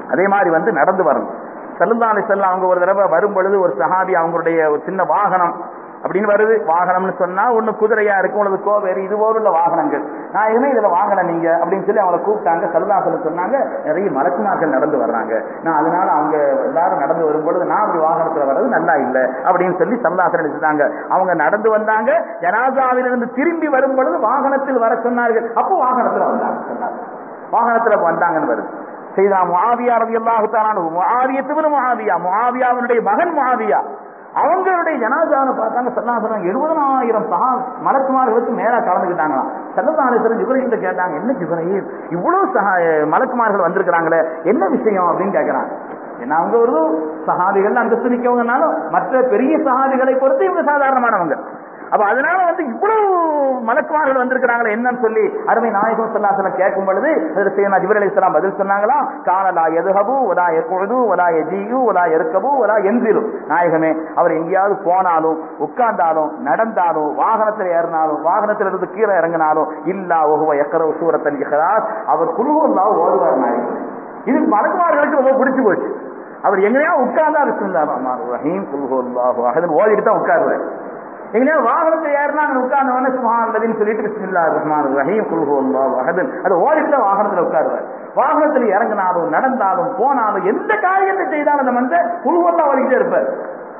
அதே மாதிரி வந்து நடந்து வரணும் சல்லா அலிசல்லாம் அவங்க ஒரு தடவை வரும் பொழுது ஒரு சஹாபி அவங்களுடைய ஒரு சின்ன வாகனம் அப்படின்னு வருது வாகனம்னு சொன்னா ஒண்ணு குதிரையா இருக்கும் அல்லது கோவேரி இது போல வாகனங்கள் நான் எதுவுமே இதுல வாங்கல நீங்க அப்படின்னு சொல்லி அவங்களை கூப்பிட்டாங்க சல்லாசலம் சொன்னாங்க நிறைய மலக்குமார்கள் நடந்து வர்றாங்க நான் அதனால அவங்க எல்லாரும் நடந்து வரும்பொழுது நான் அப்படி வாகனத்துல வர்றது நல்லா இல்லை அப்படின்னு சொல்லி சல்லாசலம் எடுத்துட்டாங்க அவங்க நடந்து வந்தாங்க ஜனாசாவிலிருந்து திரும்பி வரும் பொழுது வாகனத்தில் வர சொன்னார்கள் அப்போ வாகனத்துல வந்தாங்க சொன்னாங்க வாகனத்துல வந்தாங்கன்னு வருது செய்தா முஆவியா ரலியல்லாஹு தஆலா முஆவியத்துக்கு முஆவியா முஆவியாவினுடைய மகன் முஆவியா அவங்களுடைய ஜனாதான பார்த்தாங்க சல்லாசனம் எழுபதனாயிரம் சகா மலக்குமார்களுக்கு மேல கலந்துக்கிட்டாங்களாம் சல்லதானேஸ்வரன் ஜிபரையில் கேட்டாங்க என்ன ஜிபரையில் இவ்வளவு சகா மலக்குமார்கள் வந்திருக்கிறாங்களே என்ன விஷயம் அப்படின்னு கேட்கிறாங்க ஏன்னா அவங்க ஒரு சகாதிகள் அந்தஸ்து நிற்கவங்கனாலும் மற்ற பெரிய சகாதிகளை பொறுத்து இவங்க சாதாரணமானவங்க அப்ப அதனால வந்து இவ்வளவு மலக்குமார்கள் வந்திருக்கிறாங்களே என்னன்னு சொல்லி அருமை நாயகம் சொல்லாசலம் கேட்கும் பொழுது செய்யணும் ஜிபர் அலி இஸ்லாம் பதில் சொன்னாங்களா காணலா எதுகபு ஒலா எப்பொழுது ஒலா எஜியு ஒலா எருக்கபு ஒலா எந்திரு நாயகமே அவர் எங்கேயாவது போனாலும் உட்கார்ந்தாலும் நடந்தாலும் வாகனத்தில் ஏறினாலும் வாகனத்தில் இருந்து கீழே இறங்கினாலும் இல்லா ஒகுவ எக்கர சூரத்தன் இஹராஸ் அவர் குழுவல்லா ஓதுவார் நாயகமே இது மலக்குமார்களுக்கு ரொம்ப பிடிச்சு போச்சு அவர் எங்கேயா உட்கார்ந்தா இருந்தார் ரஹீம் குல்ஹோல்லாஹு அகதன் ஓதிட்டு தான் உட்காருவார் எங்கேயா வாகனத்தை ஏறினா அங்க உட்கார்ந்த உடனே சுகானதின்னு சொல்லிட்டு பிஸ்மில்லா ரஹ்மான் ரஹீம் குல்ஹு அல்லாஹ் அஹதன் அது ஓடிட்டு வாகனத்துல உட்காருவார் வாகனத்தில் இறங்கினாலும் நடந்தாலும் போனாலும் எந்த காரியத்தை செய்தாலும் அந்த மனுஷன் குல்ஹுல்லா வலிக்கிட்டே இருப்பார்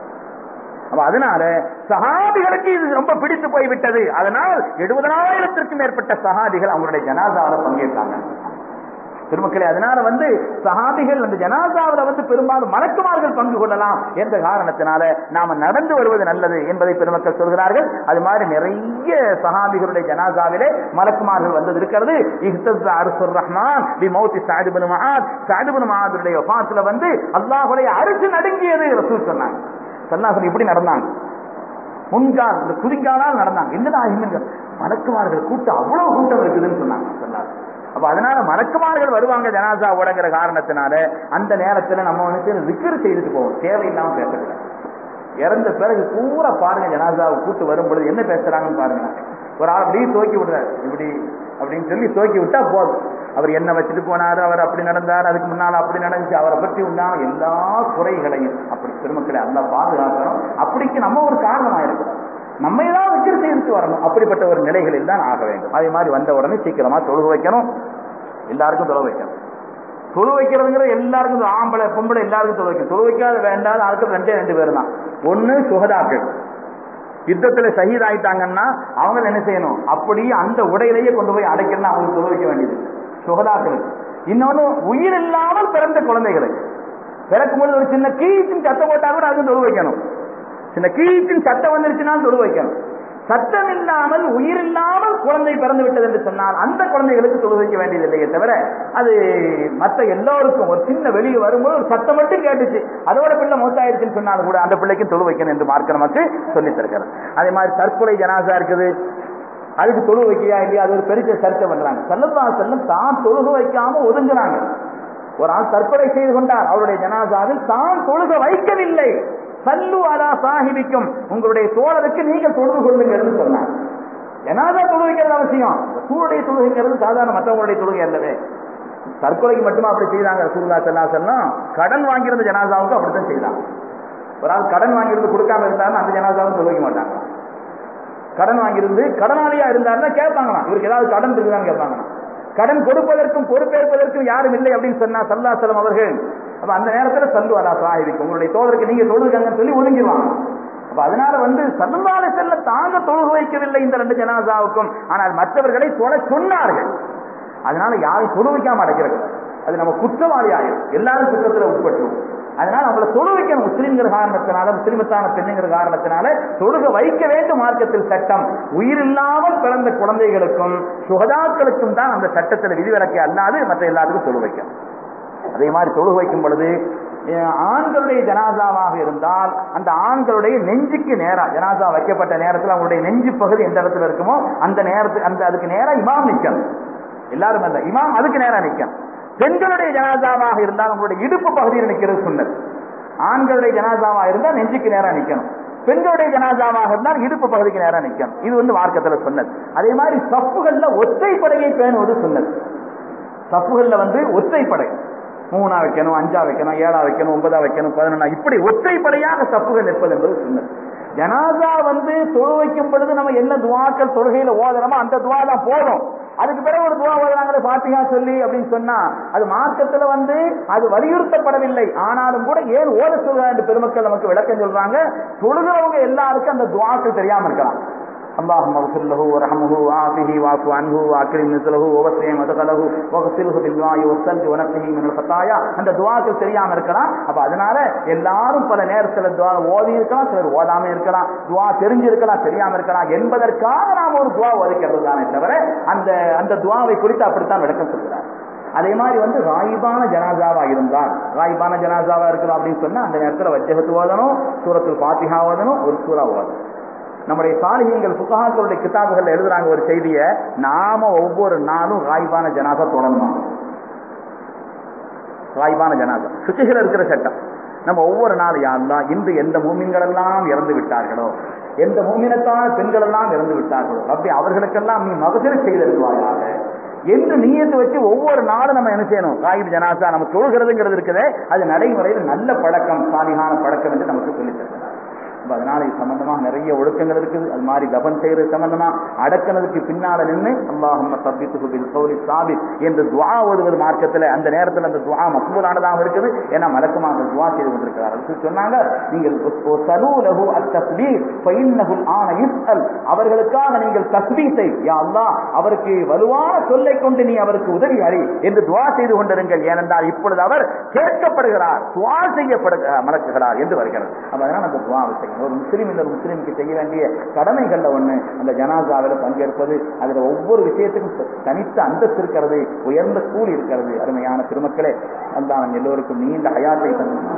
அப்ப அதனால சஹாபிகளுக்கு இது ரொம்ப பிடித்து போய்விட்டது அதனால் எழுபதனாயிரத்திற்கும் மேற்பட்ட சஹாபிகள் அவங்களுடைய ஜனாதாவில் பங்கேற்றாங்க பெருமக்களே அதனால வந்து சஹாபிகள் அந்த ஜனாசாவில வந்து பெரும்பாலும் மலக்குமார்கள் பங்கு கொள்ளலாம் என்ற காரணத்தினால நாம நடந்து வருவது நல்லது என்பதை பெருமக்கள் சொல்கிறார்கள் அது மாதிரி நிறைய சஹாபிகளுடைய ஜனாசாவிலே மலக்குமார்கள் வந்தது இருக்கிறது இஹ்தஸ் அரசுர் ரஹ்மான் பி மௌத்தி சாதிபுன் மஹாத் சாதிபுன் மஹாதுடைய வஃபாத்துல வந்து அல்லாஹுடைய அரசு நடுங்கியது ரசூல் சொன்னாங்க சல்லாசன் இப்படி நடந்தாங்க முன்கால் இந்த குதிங்காலால் நடந்தாங்க என்னடா ஆகுங்க மலக்குமார்கள் கூட்டம் அவ்வளவு கூட்டம் இருக்குதுன்னு சொன்னாங்க சொன்னாங்க அப்ப அதனால மலக்குமார்கள் வருவாங்க ஜனாசா ஓடங்கிற காரணத்தினால அந்த நேரத்துல நம்ம வந்து விக்கிர செய்துட்டு போவோம் தேவையில்லாம பேசக்கூடாது இறந்த பிறகு பூரா பாருங்க ஜனாசாவை கூட்டு வரும் பொழுது என்ன பேசுறாங்கன்னு பாருங்க ஒரு ஆள் அப்படியே தோக்கி விடுறாரு இப்படி அப்படின்னு சொல்லி தோக்கி விட்டா போதும் அவர் என்ன வச்சுட்டு போனாரு அவர் அப்படி நடந்தார் அதுக்கு முன்னால் அப்படி நடந்துச்சு அவரை பற்றி உண்டான எல்லா குறைகளையும் அப்படி பெருமக்களை அல்ல பாதுகாக்கணும் அப்படிக்கு நம்ம ஒரு காரணமா இருக்கிறோம் நம்ம ஏதாவது விக்கிர செய்துட்டு வரணும் அப்படிப்பட்ட ஒரு நிலைகளில் தான் ஆக வேண்டும் அதே மாதிரி வந்த உடனே சீக்கிரமா தொழுக வைக்கணும் எல்லாருக்கும் தொலை வைக்கணும் தொழு வைக்கிறதுங்கிறது எல்லாருக்கும் ஆம்பளை பொம்பளை எல்லாருக்கும் தொழு வைக்கணும் தொழு வைக்காத வேண்டாம் அதுக்கு ரெண்டே ரெண்டு பேர் தான் ஒன்னு சுகதாக்கள் யுத்தத்துல ஷஹீத் ஆயிட்டாங்கன்னா அவங்க என்ன செய்யணும் அப்படியே அந்த உடையிலேயே கொண்டு போய் அடைக்கணும் அவங்களுக்கு தொழு வைக்க வேண்டியது சுகதாக்களுக்கு இன்னொன்னு உயிர் இல்லாமல் பிறந்த குழந்தைகளுக்கு பிறக்கும் பொழுது ஒரு சின்ன கீச்சின் சத்தம் போட்டா கூட அதுக்கு தொழு வைக்கணும் சின்ன கீச்சின் சட்டம் வந்துருச்சுன்னா தொழு வைக்கணும் சட்டம் இல்லாமல் உயிர் இல்லாமல் குழந்தை பிறந்து விட்டது என்று சொன்னால் அந்த குழந்தைகளுக்கு தொழு வைக்க வேண்டியதில்லையே தவிர அது மற்ற எல்லோருக்கும் ஒரு சின்ன வெளியே வரும்போது ஒரு சத்தம் மட்டும் கேட்டுச்சு அதோட பிள்ளை மொத்தாயிருச்சுன்னு சொன்னாலும் கூட அந்த பிள்ளைக்கும் தொழு வைக்கணும் என்று மார்க்க நமக்கு சொல்லித் தருகிறது அதே மாதிரி தற்கொலை ஜனாசா இருக்குது அதுக்கு தொழு வைக்கையா இல்லையா அது ஒரு பெரிய சர்ச்சை பண்றாங்க செல்லல்லா செல்லம் தான் தொழுக வைக்காம ஒதுங்குறாங்க ஒரு ஆள் தற்கொலை செய்து கொண்டார் அவருடைய ஜனாசாவில் தான் தொழுக வைக்கவில்லை சல்லு அலா சாஹிபிக்கும் உங்களுடைய தோழருக்கு நீங்கள் தொழுது கொள்ளுங்கிறது சொன்னார் ஜனாதா தொழுகைக்கிறது அவசியம் சூளுடைய தொழுகைங்கிறது சாதாரண மற்றவங்களுடைய தொழுகை அல்லவே தற்கொலைக்கு மட்டுமா அப்படி செய்தாங்க ரசூல்லா சல்லா செல்லாம் கடன் வாங்கியிருந்த ஜனாசாவுக்கு அப்படித்தான் செய்தாங்க ஒரு ஆள் கடன் வாங்கியிருந்து கொடுக்காம இருந்தாருன்னா அந்த ஜனாசாவும் தொழுக மாட்டாங்க கடன் வாங்கியிருந்து கடனாளியா இருந்தாருன்னா கேட்பாங்களாம் இவருக்கு ஏதாவது கடன் இருக்குதான்னு கேட்பாங்களாம் கடன் கொடுப்பதற்கும் பொறுப்பேற்பதற்கும் யாரும் இல்லை அப்படின்னு சொன்னா சல்லாசலம் அவர்கள் அப்ப அந்த நேரத்துல சல்லு அலா சாஹிபிக்கு உங்களுடைய தோழருக்கு நீங்க தொழுதுங்கன்னு சொல்லி ஒதுங்கிடுவாங்க அப்ப அதனால வந்து சல்லாலை செல்ல தாங்க தொழுக வைக்கவில்லை இந்த ரெண்டு ஜனாசாவுக்கும் ஆனால் மற்றவர்களை தொழ சொன்னார்கள் அதனால யாரும் தொழு வைக்காம அடைக்கிறது அது நம்ம குற்றவாளி ஆயிரும் எல்லாரும் குற்றத்துல உட்பட்டுரும் அதனால அவங்களை தொழு வைக்கணும் முஸ்லீம்ங்கிற காரணத்தினால முஸ்லிமத்தான பெண்ணுங்கிற காரணத்தினால தொழுக வைக்க வேண்டும் மார்க்கத்தில் சட்டம் உயிர் இல்லாமல் பிறந்த குழந்தைகளுக்கும் சுகதாக்களுக்கும் தான் அந்த சட்டத்தில் விதிவிலக்கை அல்லாது மற்ற எல்லாத்துக்கும் தொழு வைக்கணும் அதே மாதிரி தொழு வைக்கும் பொழுது ஆண்களுடைய ஜனாசாவாக இருந்தால் அந்த ஆண்களுடைய நெஞ்சுக்கு நேரா ஜனாசா வைக்கப்பட்ட நேரத்தில் அவங்களுடைய நெஞ்சு பகுதி எந்த இடத்துல இருக்குமோ அந்த நேரத்துக்கு அந்த அதுக்கு நேரா இமாம் நிற்கணும் எல்லாரும் அல்ல இமாம் அதுக்கு நேரா நிற்கும் பெண்களுடைய ஜனாசாவாக இருந்தால் அவங்களுடைய இடுப்பு பகுதியில் நிற்கிறது சொன்னது ஆண்களுடைய ஜனாசாவா இருந்தால் நெஞ்சுக்கு நேரா நிற்கணும் பெண்களுடைய ஜனாசாவாக இருந்தால் இடுப்பு பகுதிக்கு நேரா நிற்கணும் இது வந்து மார்க்கத்தில் சொன்னது அதே மாதிரி சப்புகள்ல ஒற்றைப்படையை பேணுவது சொன்னது சப்புகள்ல வந்து ஒற்றைப்படை மூணா வைக்கணும் அஞ்சா வைக்கணும் ஏழா வைக்கணும் ஒன்பதா வைக்கணும் பதினொன்னா இப்படி ஒற்றைப்படையாக தப்புகள் நிற்பது என்பது சுண்ணத் ஜனாசா வந்து தொழு வைக்கும் பொழுது நம்ம என்ன துவாக்கள் தொழுகையில ஓதுறோமோ அந்த துவா தான் போதும் அதுக்கு பிறகு ஒரு துவா ஓதுறாங்களே பாத்தியா சொல்லி அப்படின்னு சொன்னா அது மார்க்கத்துல வந்து அது வலியுறுத்தப்படவில்லை ஆனாலும் கூட ஏன் ஓத சொல்கிறார் என்று பெருமக்கள் நமக்கு விளக்கம் சொல்றாங்க தொழுகிறவங்க எல்லாருக்கும் அந்த துவாக்கள் தெரியாம இருக்கலாம் اللهم اغفر له وارحمه وعافه واعف عنه واكرم نزله ووسع مدخله واغسله بالماء والثلج ونقه من الخطايا அந்த துவாக்கள் தெரியாம இருக்கலாம் அப்ப அதனால எல்லாரும் பல நேரத்துல துவா ஓதி இருக்கலாம் சிலர் ஓதாம இருக்கலாம் துவா தெரிஞ்சிருக்கலாம் தெரியாம இருக்கலாம் என்பதற்காக நாம் ஒரு துவா ஒதுக்கிறது தானே தவிர அந்த அந்த துவாவை குறித்து அப்படித்தான் விளக்கம் சொல்கிறார் அதே மாதிரி வந்து ராயிபான ஜனாசாவா இருந்தால் ராயிபான ஜனாசாவா இருக்கலாம் அப்படின்னு சொன்னா அந்த நேரத்துல வஜ்ஜகத்து ஓதணும் சூரத்தில் பாத்திஹா ஓதணும் ஒரு சூறா ஓதணும் நம்முடைய சாலிகங்கள் புகாக்களுடைய கிதாபுகள் எழுதுறாங்க ஒரு செய்திய நாம ஒவ்வொரு நாளும் ராய்பான ஜனாசா தொடரணும் ராய்பான ஜனாசா சுச்சிகள் இருக்கிற சட்டம் நம்ம ஒவ்வொரு நாள் யாரெல்லாம் இன்று எந்த மூமின்கள் எல்லாம் இறந்து விட்டார்களோ எந்த மூமினத்தான பெண்கள் எல்லாம் இறந்து விட்டார்களோ அப்படி அவர்களுக்கெல்லாம் நீ மகசூல் செய்திருப்பாயாக என்று நீயத்தை வச்சு ஒவ்வொரு நாளும் நம்ம என்ன செய்யணும் காயிப் ஜனாசா நம்ம தொழுகிறதுங்கிறது இருக்குது அது நடைமுறையில் நல்ல பழக்கம் சாலிகான பழக்கம் என்று நமக்கு சொல்லித் தருகிறார் அதனால இது சம்பந்தமா நிறைய ஒழுக்கங்கள் இருக்குது அது மாதிரி தபன் செய்யறது சம்பந்தமா அடக்கினதுக்கு பின்னால நின்று அல்லாஹம் சபித்து சாபி என்று துவா ஓதுவது மார்க்கத்துல அந்த நேரத்தில் அந்த துவா மக்பூலானதாக இருக்குது ஏன்னா மலக்கமாக துவா செய்து கொண்டிருக்கிறார் அதுக்கு சொன்னாங்க நீங்கள் அவர்களுக்காக நீங்கள் தஸ்பீத்தை யா அல்லாஹ் அவருக்கு வலுவான சொல்லை கொண்டு நீ அவருக்கு உதவி அறி என்று துவா செய்து கொண்டிருங்கள் ஏனென்றால் இப்பொழுது அவர் கேட்கப்படுகிறார் துவா செய்யப்படு மலக்குகிறார் என்று வருகிறது அதனால அந்த துவாவை செய்யணும் ஒரு முஸ்லீம் இந்த முஸ்லீமுக்கு செய்ய வேண்டிய கடமைகள்ல ஒண்ணு அந்த ஜனாசாவில் பங்கேற்பது அதுல ஒவ்வொரு விஷயத்துக்கும் தனித்த அந்தஸ்து இருக்கிறது உயர்ந்த கூலி இருக்கிறது அருமையான திருமக்களே அந்த எல்லோருக்கும் நீண்ட ஹயாத்தை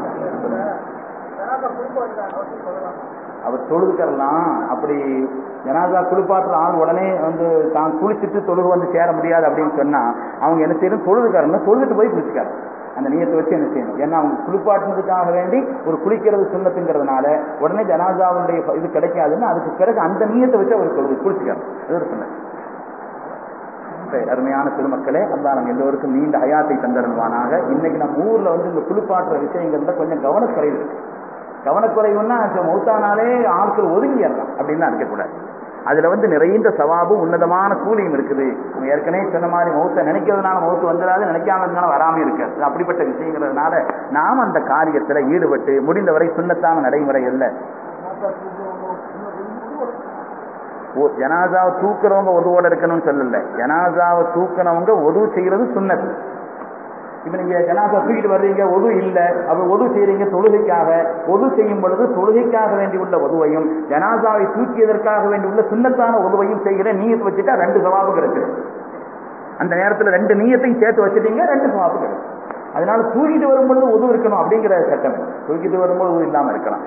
அவர் தொழுதுக்கறலாம் அப்படி ஜனாதா குளிப்பாட்டுற ஆள் உடனே வந்து தான் குளிச்சுட்டு தொழுகு வந்து சேர முடியாது அப்படின்னு சொன்னா அவங்க என்ன செய்யணும் தொழுதுக்காரன்னு தொழுதுட்டு போய் குளிச்சுக்காரு அந்த நீயத்தை வச்சு என்ன செய்யணும் ஏன்னா அவங்க குளிப்பாட்டுனதுக்காக வேண்டி ஒரு குளிக்கிறது சுண்ணத்துங்கிறதுனால உடனே ஜனாதாவுடைய இது கிடைக்காதுன்னு அதுக்கு பிறகு அந்த நீயத்தை வச்சு அவர் தொழுது குளிச்சுக்காரு அது ஒரு சுண்ணத்து அருமையான திருமக்களே அல்லா நம்ம எல்லோருக்கும் நீண்ட ஹயாத்தை தந்தருவானாக இன்னைக்கு நம்ம ஊர்ல வந்து இந்த குளிப்பாட்டுற விஷயங்கள்ல கொஞ்சம் கவனக்குறைவு இருக்கு கவனக்குறைவுன்னா மௌத்தானாலே ஆட்கள் ஒதுங்கிடலாம் அப்படின்னு தான் இருக்கக்கூடாது அதுல வந்து நிறைந்த சவாபும் உன்னதமான கூலியும் இருக்குது நம்ம ஏற்கனவே சொன்ன மாதிரி மௌத்த நினைக்கிறதுனால மௌத்து வந்துடாது நினைக்காம இருந்தாலும் வராம இருக்காது அப்படிப்பட்ட விஷயங்கிறதுனால நாம் அந்த காரியத்துல ஈடுபட்டு முடிந்தவரை சுண்ணத்தான நடைமுறை அல்ல ஜனாதாவை தூக்குறவங்க ஒதுவோட இருக்கணும்னு சொல்லல ஜனாதாவை தூக்குனவங்க ஒது செய்யறது சுண்ணத்து இப்ப நீங்க ஜனாசா தூக்கிட்டு வர்றீங்க ஒது இல்ல அப்ப ஒது செய்யறீங்க தொழுகைக்காக ஒது செய்யும் பொழுது தொழுகைக்காக வேண்டி உள்ள ஒதுவையும் ஜனாசாவை தூக்கியதற்காக வேண்டி உள்ள சுண்ணத்தான ஒதுவையும் செய்கிற நீயத்தை வச்சுட்டா ரெண்டு சவாபம் கிடைச்சு அந்த நேரத்துல ரெண்டு நீயத்தையும் சேர்த்து வச்சுட்டீங்க ரெண்டு சவாபம் கிடைக்கும் அதனால தூக்கிட்டு வரும்பொழுது ஒது இருக்கணும் அப்படிங்கிற சட்டம் தூக்கிட்டு வரும்போது ஒது இல்லாம இருக்கலாம்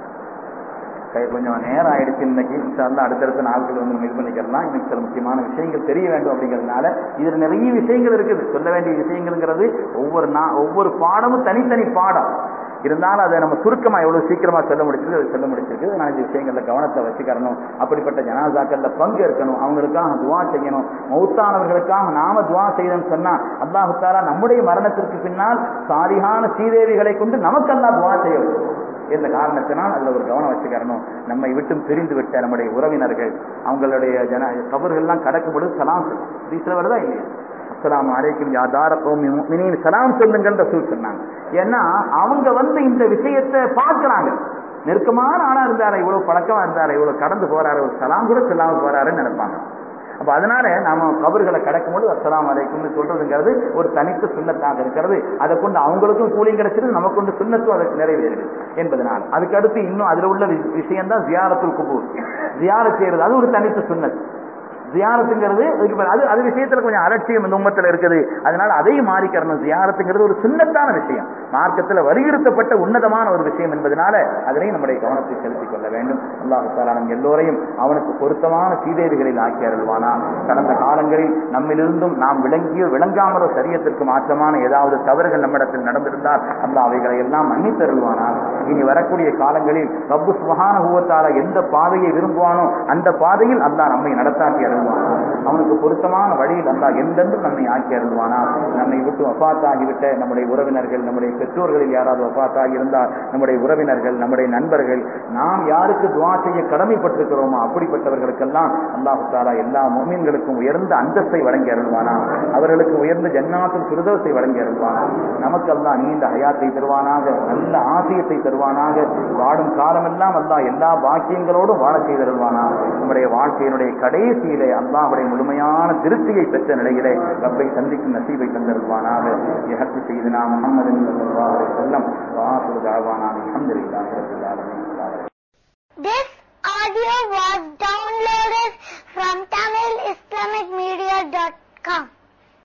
கொஞ்சம் நேரம் ஆயிடுச்சு இன்னைக்கு இன்ஷால்லா அடுத்தடுத்த நாட்கள் வந்து நம்ம இது பண்ணிக்கலாம் இன்னைக்கு சில முக்கியமான விஷயங்கள் தெரிய வேண்டும் அப்படிங்கிறதுனால இதுல நிறைய விஷயங்கள் இருக்குது சொல்ல வேண்டிய விஷயங்கள்ங்கிறது ஒவ்வொரு நா ஒவ்வொரு பாடமும் தனித்தனி பாடம் இருந்தாலும் அதை நம்ம சுருக்கமா எவ்வளவு சீக்கிரமா சொல்ல முடிச்சிருக்கு அதை சொல்ல முடிச்சிருக்கு நான் இந்த விஷயங்கள்ல கவனத்தை வச்சுக்கறணும் அப்படிப்பட்ட ஜனாதாக்கள்ல பங்கு இருக்கணும் அவங்களுக்காக துவா செய்யணும் மௌத்தானவர்களுக்காக நாம துவா செய்யணும்னு சொன்னா அல்லாஹு தாலா நம்முடைய மரணத்திற்கு பின்னால் சாலிகான சீதேவிகளை கொண்டு நமக்கெல்லாம் துவா செய்ய வைக்கணும் எந்த காரணத்தினால் அதுல ஒரு கவனம் வச்சுக்கிறணும் நம்மை விட்டும் பிரிந்து விட்ட நம்முடைய உறவினர்கள் அவங்களுடைய ஜன கபர்கள்லாம் கடக்கும் பொழுது சலாம் சொல்லும் வருதா இல்லையா அஸ்லாம் அலைக்கும் யாதார மினின் சலாம் சொல்லுங்கன்ற சொல் சொன்னாங்க ஏன்னா அவங்க வந்து இந்த விஷயத்தை பார்க்கறாங்க நெருக்கமான ஆளா இருந்தாரு இவ்வளவு பழக்கமா இருந்தாரு இவ்வளவு கடந்து போறாரு ஒரு சலாம் கூட சொல்லாம போறாருன்னு நினைப்பாங்க அப்ப அதனால நாம கபர்களை கடக்கும்போது அஸ்லாம் அலைக்கும்னு சொல்றதுங்கிறது ஒரு தனித்த சுண்ணத்தாக இருக்கிறது அதை கொண்டு அவங்களுக்கும் கூலியும் கிடைச்சிருக்கு நமக்கு கொண்டு சுண்ணத்தும் அதற்கு நிறைவேறுது என்பதனால் அதுக்கு அடுத்து இன்னும் அதுல உள்ள விஷயம் தான் ஜியாரத்துல் குபூர் ஜியாரத் செய்யறது அது ஒரு தனித்த சுண்ணத் ஜியாரத்துங்கிறது அது அது விஷயத்துல கொஞ்சம் அலட்சியம் இந்த உம்மத்துல இருக்குது அதனால அதையும் மாறிக்கிறணும் ஜியாரத்துங்கிறது ஒரு சுண்ணத்தான விஷயம் மார்க்கத்துல வலியுறுத்தப்பட்ட உன்னதமான ஒரு விஷயம் என்பதனால அதனை நம்முடைய கவனத்தை செலுத்திக் கொள்ள வேண்டும் அல்லாஹு தாலா நம் எல்லோரையும் அவனுக்கு பொருத்தமான சீதேவிகளில் ஆக்கி அருள்வானா கடந்த காலங்களில் நம்மிலிருந்தும் நாம் விளங்கிய விளங்காமலோ சரியத்திற்கு மாற்றமான ஏதாவது தவறுகள் நம்மிடத்தில் நடந்திருந்தால் அல்லா அவைகளை எல்லாம் மன்னித்து அருள்வானா இனி வரக்கூடிய காலங்களில் ரப்பு சுகான எந்த பாதையை விரும்புவானோ அந்த பாதையில் அல்லாஹ் நம்மை நடத்தாக்கி அருள்வான் அருள்வானா அவனுக்கு பொருத்தமான வழியில் அல்லா எந்தென்றும் நம்மை ஆக்கி அருள்வானா நம்மை விட்டு வபாத்தாகிவிட்ட நம்முடைய உறவினர்கள் நம்முடைய பெற்றோர்களில் யாராவது வபாத்தாகி இருந்தால் நம்முடைய உறவினர்கள் நம்முடைய நண்பர்கள் நாம் யாருக்கு துவா செய்ய கடமைப்பட்டிருக்கிறோமோ அப்படிப்பட்டவர்களுக்கெல்லாம் அல்லாஹு தாலா எல்லா மோமீன்களுக்கும் உயர்ந்த அந்தஸ்தை வழங்கி அருள்வானா அவர்களுக்கு உயர்ந்த ஜன்னாத்தில் சுருதத்தை வழங்கி அருள்வானா நமக்கெல்லாம் நீண்ட ஹயாத்தை தருவானாக நல்ல ஆசியத்தை தருவானாக வாடும் காலமெல்லாம் அல்லா எல்லா பாக்கியங்களோடும் வாழ செய்தருள்வானா நம்முடைய வாழ்க்கையினுடைய கடைசியிலே அல்லாஹுடைய முழுமையான திருப்தியை பெற்ற நிலையிலே ரப்பை சந்திக்கும் நசீபை தந்தருள்வானாக எஹத்து செய்தனா முகமது செல்லம் வாசுரு தாழ்வானாக அஹமதுல்லாஹி ரபில் ஆலமீன் This audio was downloaded